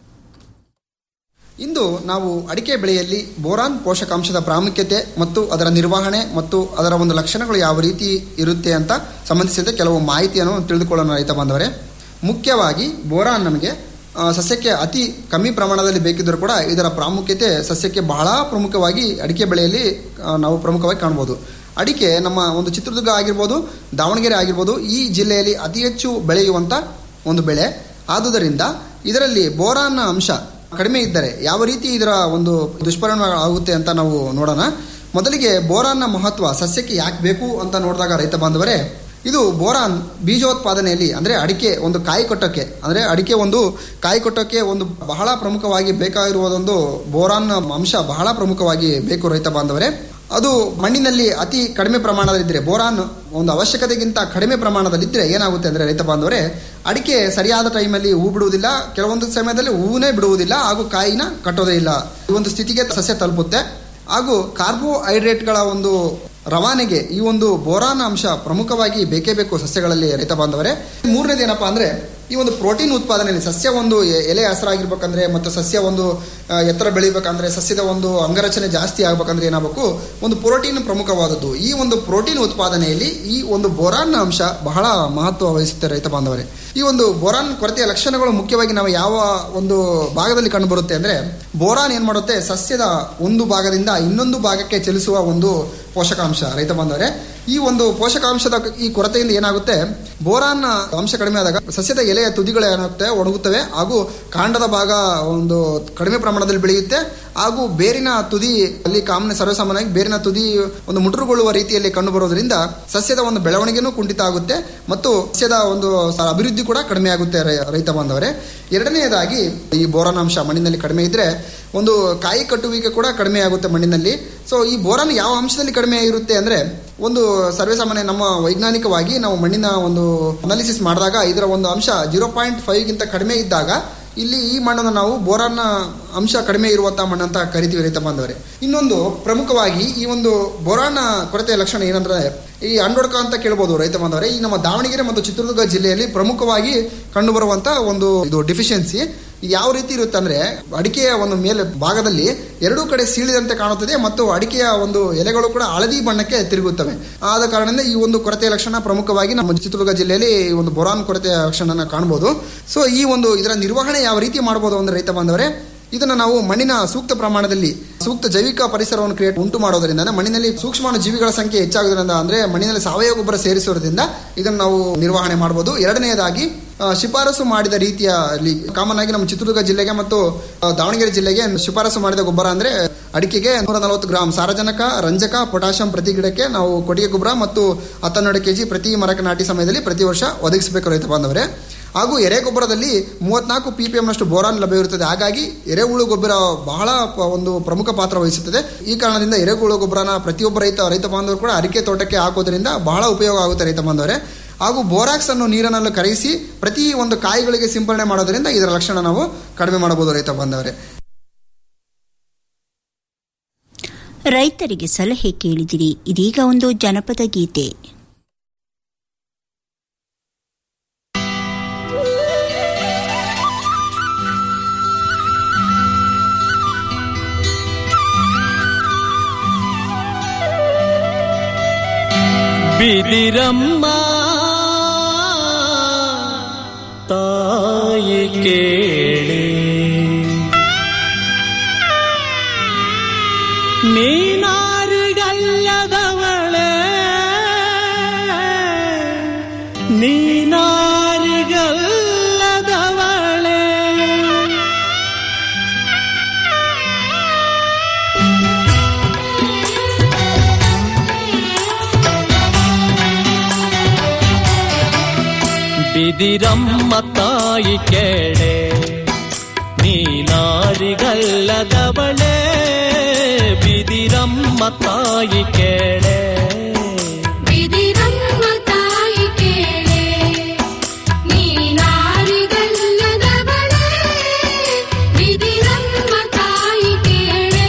ಇಂದು ನಾವು ಅಡಿಕೆ ಬೆಳೆಯಲ್ಲಿ ಬೋರಾನ್ ಪೋಷಕಾಂಶದ ಪ್ರಾಮುಖ್ಯತೆ ಮತ್ತು ಅದರ ನಿರ್ವಹಣೆ ಮತ್ತು ಅದರ ಒಂದು ಲಕ್ಷಣಗಳು ಯಾವ ರೀತಿ ಇರುತ್ತೆ ಅಂತ ಸಂಬಂಧಿಸಿದ ಕೆಲವು ಮಾಹಿತಿಯನ್ನು ತಿಳಿದುಕೊಳ್ಳೋಣ ರೈತ ಬಾಂಧವರೇ ಮುಖ್ಯವಾಗಿ ಬೋರಾನ್ ನಮಗೆ ಆ, ಸಸ್ಯಕ್ಕೆ ಅತಿ ಕಮ್ಮಿ ಪ್ರಮಾಣದಲ್ಲಿ ಬೇಕಿದ್ದರೂ ಕೂಡ ಇದರ ಪ್ರಾಮುಖ್ಯತೆ ಸಸ್ಯಕ್ಕೆ ಬಹಳ ಪ್ರಮುಖವಾಗಿ ಅಡಿಕೆ ಬೆಳೆಯಲ್ಲಿ ಆ, ನಾವು ಪ್ರಮುಖವಾಗಿ ಕಾಣ್ಬೋದು ಅಡಿಕೆ ನಮ್ಮ ಒಂದು ಚಿತ್ರದುರ್ಗ ಆಗಿರ್ಬೋದು ದಾವಣಗೆರೆ ಆಗಿರ್ಬೋದು ಈ ಜಿಲ್ಲೆಯಲ್ಲಿ ಅತಿ ಹೆಚ್ಚು ಬೆಳೆಯುವಂಥ ಒಂದು ಬೆಳೆ ಆದುದರಿಂದ ಇದರಲ್ಲಿ ಬೋರಾನ್ ಅಂಶ ಕಡಿಮೆ ಇದ್ದರೆ ಯಾವ ರೀತಿ ಇದರ ಒಂದು ದುಷ್ಪರಿಣಾಮ ಆಗುತ್ತೆ ಅಂತ ನಾವು ನೋಡೋಣ ಮೊದಲಿಗೆ ಬೋರಾನ್ನ ಮಹತ್ವ ಸಸ್ಯಕ್ಕೆ ಯಾಕೆ ಬೇಕು ಅಂತ ನೋಡಿದಾಗ ರೈತ ಬಾಂಧವರೇ ಇದು ಬೋರಾನ್ ಬೀಜೋತ್ಪಾದನೆಯಲ್ಲಿ ಅಂದರೆ ಅಡಿಕೆ ಒಂದು ಕಾಯಿ ಕೊಟ್ಟೋಕ್ಕೆ ಅಂದರೆ ಅಡಿಕೆ ಒಂದು ಕಾಯಿ ಕೊಟ್ಟೋಕ್ಕೆ ಒಂದು ಬಹಳ ಪ್ರಮುಖವಾಗಿ ಬೇಕಾಗಿರುವುದೊಂದು ಬೋರಾನ್ ಅಂಶ ಬಹಳ ಪ್ರಮುಖವಾಗಿ ಬೇಕು ರೈತ ಬಾಂಧವರೇ ಅದು ಮಣ್ಣಿನಲ್ಲಿ ಅತಿ ಕಡಿಮೆ ಪ್ರಮಾಣದಲ್ಲಿದ್ದರೆ ಬೋರಾನ್ ಒಂದು ಅವಶ್ಯಕತೆಗಿಂತ ಕಡಿಮೆ ಪ್ರಮಾಣದಲ್ಲಿದ್ದರೆ ಏನಾಗುತ್ತೆ ಅಂದರೆ ರೈತ ಬಾಂಧವರೇ ಅಡಿಕೆ ಸರಿಯಾದ ಟೈಮಲ್ಲಿ ಹೂ ಬಿಡುವುದಿಲ್ಲ ಕೆಲವೊಂದು ಸಮಯದಲ್ಲಿ ಹೂವನ್ನೇ ಬಿಡುವುದಿಲ್ಲ ಹಾಗೂ ಕಾಯಿನ ಕಟ್ಟೋದೇ ಇಲ್ಲ ಈ ಒಂದು ಸ್ಥಿತಿಗೆ ಸಸ್ಯ ತಲುಪುತ್ತೆ ಹಾಗೂ ಕಾರ್ಬೋಹೈಡ್ರೇಟ್ಗಳ ಒಂದು ರವಾನೆಗೆ ಈ ಒಂದು ಬೋರಾನ್ ಅಂಶ ಪ್ರಮುಖವಾಗಿ ಬೇಕೇ ಬೇಕು ಸಸ್ಯಗಳಲ್ಲಿ ರೈತ ಬಾಂಧವರೇ ಮೂರನೇದು ಏನಪ್ಪಾ ಅಂದ್ರೆ ಈ ಒಂದು ಪ್ರೋಟೀನ್ ಉತ್ಪಾದನೆಯಲ್ಲಿ ಸಸ್ಯ ಒಂದು ಎ- ಎಲೆ ಹಸಿರಾಗಿರ್ಬೇಕಂದ್ರೆ ಮತ್ತು ಸಸ್ಯ ಒಂದು ಆ, ಎತ್ತರ ಬೆಳಿಬೇಕಂದ್ರೆ ಸಸ್ಯದ ಒಂದು ಅಂಗರಚನೆ ಜಾಸ್ತಿ ಆಗ್ಬೇಕಂದ್ರೆ ಏನಾಗಬೇಕು ಒಂದು ಪ್ರೋಟೀನ್ ಪ್ರಮುಖವಾದದ್ದು ಈ ಒಂದು ಪ್ರೋಟೀನ್ ಉತ್ಪಾದನೆಯಲ್ಲಿ ಈ ಒಂದು ಬೋರಾನ್ ಅಂಶ ಬಹಳ ಮಹತ್ವ ವಹಿಸುತ್ತೆ ರೈತ ಬಾಂಧವರೇ ಈ ಒಂದು ಬೋರಾನ್ ಕೊರತೆಯ ಲಕ್ಷಣಗಳು ಮುಖ್ಯವಾಗಿ ನಾವು ಯಾವ ಒಂದು ಭಾಗದಲ್ಲಿ ಕಂಡುಬರುತ್ತೆ ಅಂದ್ರೆ ಬೋರಾನ್ ಏನ್ ಮಾಡುತ್ತೆ ಸಸ್ಯದ ಒಂದು ಭಾಗದಿಂದ ಇನ್ನೊಂದು ಭಾಗಕ್ಕೆ ಚಲಿಸುವ ಒಂದು ಪೋಷಕಾಂಶ ರೈತ ಬಾಂಧವರೇ ಈ ಒಂದು ಪೋಷಕಾಂಶದ ಈ ಕೊರತೆಯಿಂದ ಏನಾಗುತ್ತೆ ಬೋರಾನ್ ಅಂಶ ಕಡಿಮೆ ಆದಾಗ ಸಸ್ಯದ ಎಲೆಯ ತುದಿಗಳು ಏನಾಗುತ್ತೆ ಒಣಗುತ್ತವೆ ಹಾಗೂ ಕಾಂಡದ ಭಾಗ ಒಂದು ಕಡಿಮೆ ಪ್ರಮಾಣದಲ್ಲಿ ಬೆಳೆಯುತ್ತೆ ಹಾಗೂ ಬೇರಿನ ತುದಿ ಅಲ್ಲಿ ಕಾಮನೆ ಸರ್ವಸಾಮಾನ್ಯವಾಗಿ ಬೇರಿನ ತುದಿ ಒಂದು ಮುಟುರುಗೊಳ್ಳುವ ರೀತಿಯಲ್ಲಿ ಕಂಡು ಬರೋದ್ರಿಂದ ಸಸ್ಯದ ಒಂದು ಬೆಳವಣಿಗೆನೂ ಕುಂಠಿತ ಆಗುತ್ತೆ ಮತ್ತು ಸಸ್ಯದ ಒಂದು ಸ- ಅಭಿವೃದ್ಧಿ ಕೂಡ ಕಡಿಮೆ ಆಗುತ್ತೆ ರೈ- ರೈತ ಬಾಂಧವರೇ ಎರಡನೆಯದಾಗಿ ಈ ಬೋರಾನ್ ಅಂಶ ಮಣ್ಣಿನಲ್ಲಿ ಕಡಿಮೆ ಇದ್ರೆ ಒಂದು ಕಾಯಿ ಕಟ್ಟುವಿಕೆ ಕೂಡ ಕಡಿಮೆ ಆಗುತ್ತೆ ಮಣ್ಣಿನಲ್ಲಿ ಸೊ ಈ ಬೋರಾನ್ ಯಾವ ಅಂಶದಲ್ಲಿ ಕಡಿಮೆ ಇರುತ್ತೆ ಅಂದ್ರೆ ಒಂದು ಸರ್ವೇಸಾಮಾನ್ಯ ನಮ್ಮ ವೈಜ್ಞಾನಿಕವಾಗಿ ನಾವು ಮಣ್ಣಿನ ಒಂದು ಅನಾಲಿಸಿಸ್ ಮಾಡಿದಾಗ ಇದರ ಒಂದು ಅಂಶ ಜೀರೋ ಪಾಯಿಂಟ್ ಫೈವ್ಗಿಂತ ಕಡಿಮೆ ಇದ್ದಾಗ ಇಲ್ಲಿ ಈ ಮಣ್ಣನ್ನು ನಾವು ಬೋರಾನ್ನ ಅಂಶ ಕಡಿಮೆ ಇರುವಂತಹ ಮಣ್ಣು ಅಂತ ಕರಿತೀವಿ ರೈತ ಬಾಂಧವರೇ ಇನ್ನೊಂದು ಪ್ರಮುಖವಾಗಿ ಈ ಒಂದು ಬೋರಾನ್ ಕೊರತೆಯ ಲಕ್ಷಣ ಏನಂದ್ರೆ ಈ ಅಂಡೊಡ್ಕ ಅಂತ ಕೇಳ್ಬೋದು ರೈತ ಬಾಂಧವರೇ ಈ ನಮ್ಮ ದಾವಣಗೆರೆ ಮತ್ತು ಚಿತ್ರದುರ್ಗ ಜಿಲ್ಲೆಯಲ್ಲಿ ಪ್ರಮುಖವಾಗಿ ಕಂಡುಬರುವಂತ ಒಂದು ಇದು ಡಿಫಿಷಿಯನ್ಸಿ ಯಾವ ರೀತಿ ಇರುತ್ತೆ ಅಂದ್ರೆ ಅಡಿಕೆಯ ಒಂದು ಮೇಲೆ ಭಾಗದಲ್ಲಿ ಎರಡೂ ಕಡೆ ಸೀಳಿದಂತೆ ಕಾಣುತ್ತದೆ ಮತ್ತು ಅಡಿಕೆಯ ಒಂದು ಎಲೆಗಳು ಕೂಡ ಹಳದಿ ಬಣ್ಣಕ್ಕೆ ತಿರುಗುತ್ತವೆ ಆದ ಕಾರಣದಿಂದ ಈ ಒಂದು ಕೊರತೆಯ ಲಕ್ಷಣ ಪ್ರಮುಖವಾಗಿ ನಮ್ಮ ಚಿತ್ರದುರ್ಗ ಜಿಲ್ಲೆಯಲ್ಲಿ ಈ ಒಂದು ಬೊರಾನ್ ಕೊರತೆಯ ಲಕ್ಷಣ ಕಾಣಬಹುದು ಸೊ ಈ ಒಂದು ಇದರ ನಿರ್ವಹಣೆ ಯಾವ ರೀತಿ ಮಾಡಬಹುದು ಅಂದ್ರೆ ರೈತ ಬಾಂಧವರೇ ಇದನ್ನ ನಾವು ಮಣ್ಣಿನ ಸೂಕ್ತ ಪ್ರಮಾಣದಲ್ಲಿ ಸೂಕ್ತ ಜೈವಿಕ ಪರಿಸರವನ್ನು ಕ್ರಿಯೇಟ್ ಉಂಟು ಮಾಡೋದರಿಂದ ಅಂದ್ರೆ ಮಣ್ಣಿನಲ್ಲಿ ಸೂಕ್ಷ್ಮಾಣು ಜೀವಿಗಳ ಸಂಖ್ಯೆ ಹೆಚ್ಚಾಗೋದ್ರಿಂದ ಅಂದ್ರೆ ಮಣ್ಣಿನಲ್ಲಿ ಸಾವಯವ ಗೊಬ್ಬರ ಸೇರಿಸೋದ್ರಿಂದ ಇದನ್ನು ನಾವು ನಿರ್ವಹಣೆ ಮಾಡಬಹುದು ಎರಡನೆಯದಾಗಿ ಆ, ಶಿಫಾರಸು ಮಾಡಿದ ರೀತಿಯ ಕಾಮನ್ ಆಗಿ ನಮ್ಮ ಚಿತ್ರದುರ್ಗ ಜಿಲ್ಲೆಗೆ ಮತ್ತು ಆ, ದಾವಣಗೆರೆ ಜಿಲ್ಲೆಗೆ ಶಿಫಾರಸು ಮಾಡಿದ ಗೊಬ್ಬರ ಅಂದ್ರೆ ಅಡಿಕೆಗೆ ನೂರ ನಲವತ್ತು ಗ್ರಾಂ ಸಾರಜನಕ ರಂಜಕ ಪೊಟ್ಯಾಷಿಯಂ ಪ್ರತಿ ಗಿಡಕ್ಕೆ ನಾವು ಕೊಟ್ಟಿಗೆ ಗೊಬ್ಬರ ಮತ್ತು ಹತ್ತನ್ನೆರಡು ಕೆಜಿ ಪ್ರತಿ ಮರಕ್ಕೆ ನಾಟಿ ಸಮಯದಲ್ಲಿ ಪ್ರತಿ ವರ್ಷ ಒದಗಿಸಬೇಕು ರೈತ ಬಾಂಧವರೇ ಹಾಗೂ ಎರೆಗೊಬ್ಬರದಲ್ಲಿ ಮೂವತ್ನಾಲ್ಕು ಪಿ ಪಿ ಎಂನಷ್ಟು ಬೋರಾನ್ ಲಭ್ಯವಿರುತ್ತದೆ ಹಾಗಾಗಿ ಎರೆಹುಳು ಗೊಬ್ಬರ ಬಹಳ ಪ- ಒಂದು ಪ್ರಮುಖ ಪಾತ್ರ ವಹಿಸುತ್ತದೆ ಈ ಕಾರಣದಿಂದ ಎರೆಹುಳು ಗೊಬ್ಬರನ ಪ್ರತಿಯೊಬ್ಬ ರೈತ ರೈತ ಬಾಂಧವರು ಕೂಡ ಅಡಿಕೆ ತೋಟಕ್ಕೆ ಹಾಕೋದ್ರಿಂದ ಬಹಳ ಉಪಯೋಗ ಆಗುತ್ತೆ ರೈತ ಬಾಂಧವರೇ ಹಾಗೂ ಬೋರಾಕ್ಸ್ ಅನ್ನು ನೀರಿನಲ್ಲಿ ಕರಗಿಸಿ ಪ್ರತಿ ಒಂದು ಕಾಯಿಗಳಿಗೆ ಸಿಂಪಡಣೆ ಮಾಡೋದ್ರಿಂದ ಇದರ ಲಕ್ಷಣ ನಾವು ಕಡಿಮೆ ಮಾಡಬಹುದು ರೈತ ಬಾಂಧವರೇ ರೈತರಿಗೆ ಸಲಹೆ ಕೇಳಿದಿರಿ ಇದೀಗ ಒಂದು ಜನಪದ ಗೀತೆ ಬಿದಿರಮ್ಮ ತಾಯಿ ಕೇಳಿ ನೀನಾರಿಗಲ್ಲದವಳೆ ನೀನಾರಿಗಲ್ಲದವಳೆ ಬಿದಿರಮ್ಮ ತಾಯಿ ಕೇಳೆ ನೀನಾರಿಗಲ್ಲದವಳೆ ಬಿದಿರಮ್ಮ ತಾಯಿ ಕೇಳೆ ಬಿದಿರಮ್ಮ ತಾಯಿ ಕೇಳೆ ನೀನಾರಿಗಲ್ಲದವಳೆ ಬಿದಿರಮ್ಮ ತಾಯಿ ಕೇಳೆ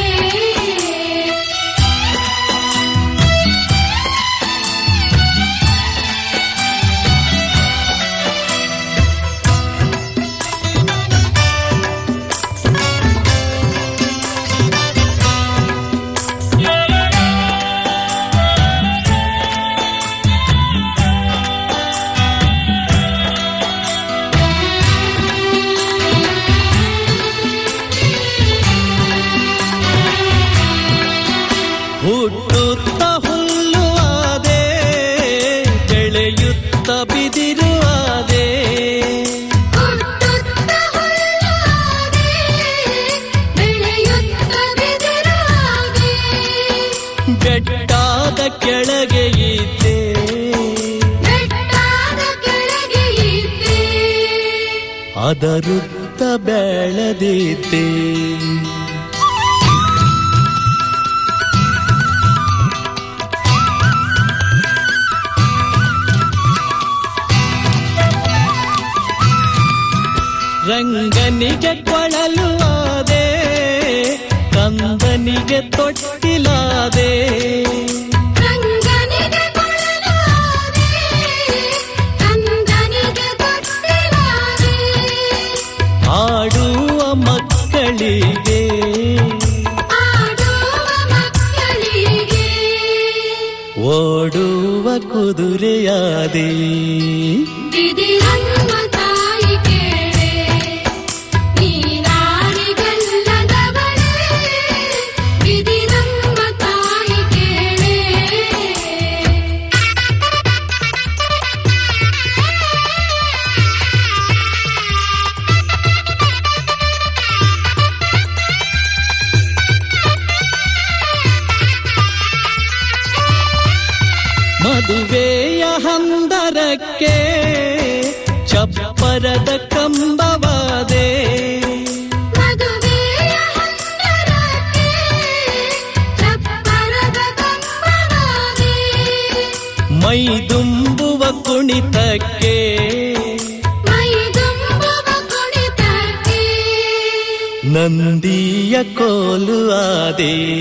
ಹುಟ್ಟುತ್ತ ಹುಲ್ಲು ಆದೆ ಬೆಳೆಯುತ್ತ ಬಿದಿರು ಆದೆ ಹುಟ್ಟುತ್ತ ಹುಲ್ಲಾದೆ ಬೆಳೆಯುತ್ತ ಬಿದಿರಾದೆ ಬೆಟ್ಟಾದ ಕೆಳಗೆ ಇದ್ದೆ ಬೆಟ್ಟಾದ ಕೆಳಗೆ ಇದ್ದೆ ಅದರುತ್ತ ಬೆಳೆದಿದ್ದೆ ರಂಗನಿಗೆ ಕೊಳಲು ಆದೆ ಕಂದನಿಗೆ ತೊಟ್ಟಿಲಾದೆ ರಂಗ ಓಡುವ ಕುದುರೆಯಾದೆ ಬಿದಿರಮ್ಮ ತಾಯಿ ಕೇಳೆ ನೀನಾರಿಗಲ್ಲದವಳೇ ಬಿದಿರಮ್ಮ ತಾಯಿ ಕೇಳೆ ಮದುವೆಯ ಹಂದರಕ್ಕೆ ಚಪ್ಪರದ ಕಂಬವಾದೆ ಮದುವೆಯ ಹಂದರಕ್ಕೆ ಚಪ್ಪರದ ಕಂಬವಾದೆ ಮೈದುಂಬುವ ಕುಣಿತಕ್ಕೆ ಮೈದುಂಬುವ ಕುಣಿತಕ್ಕೆ ನಂದಿಯ ಕೋಲು ಆದೆ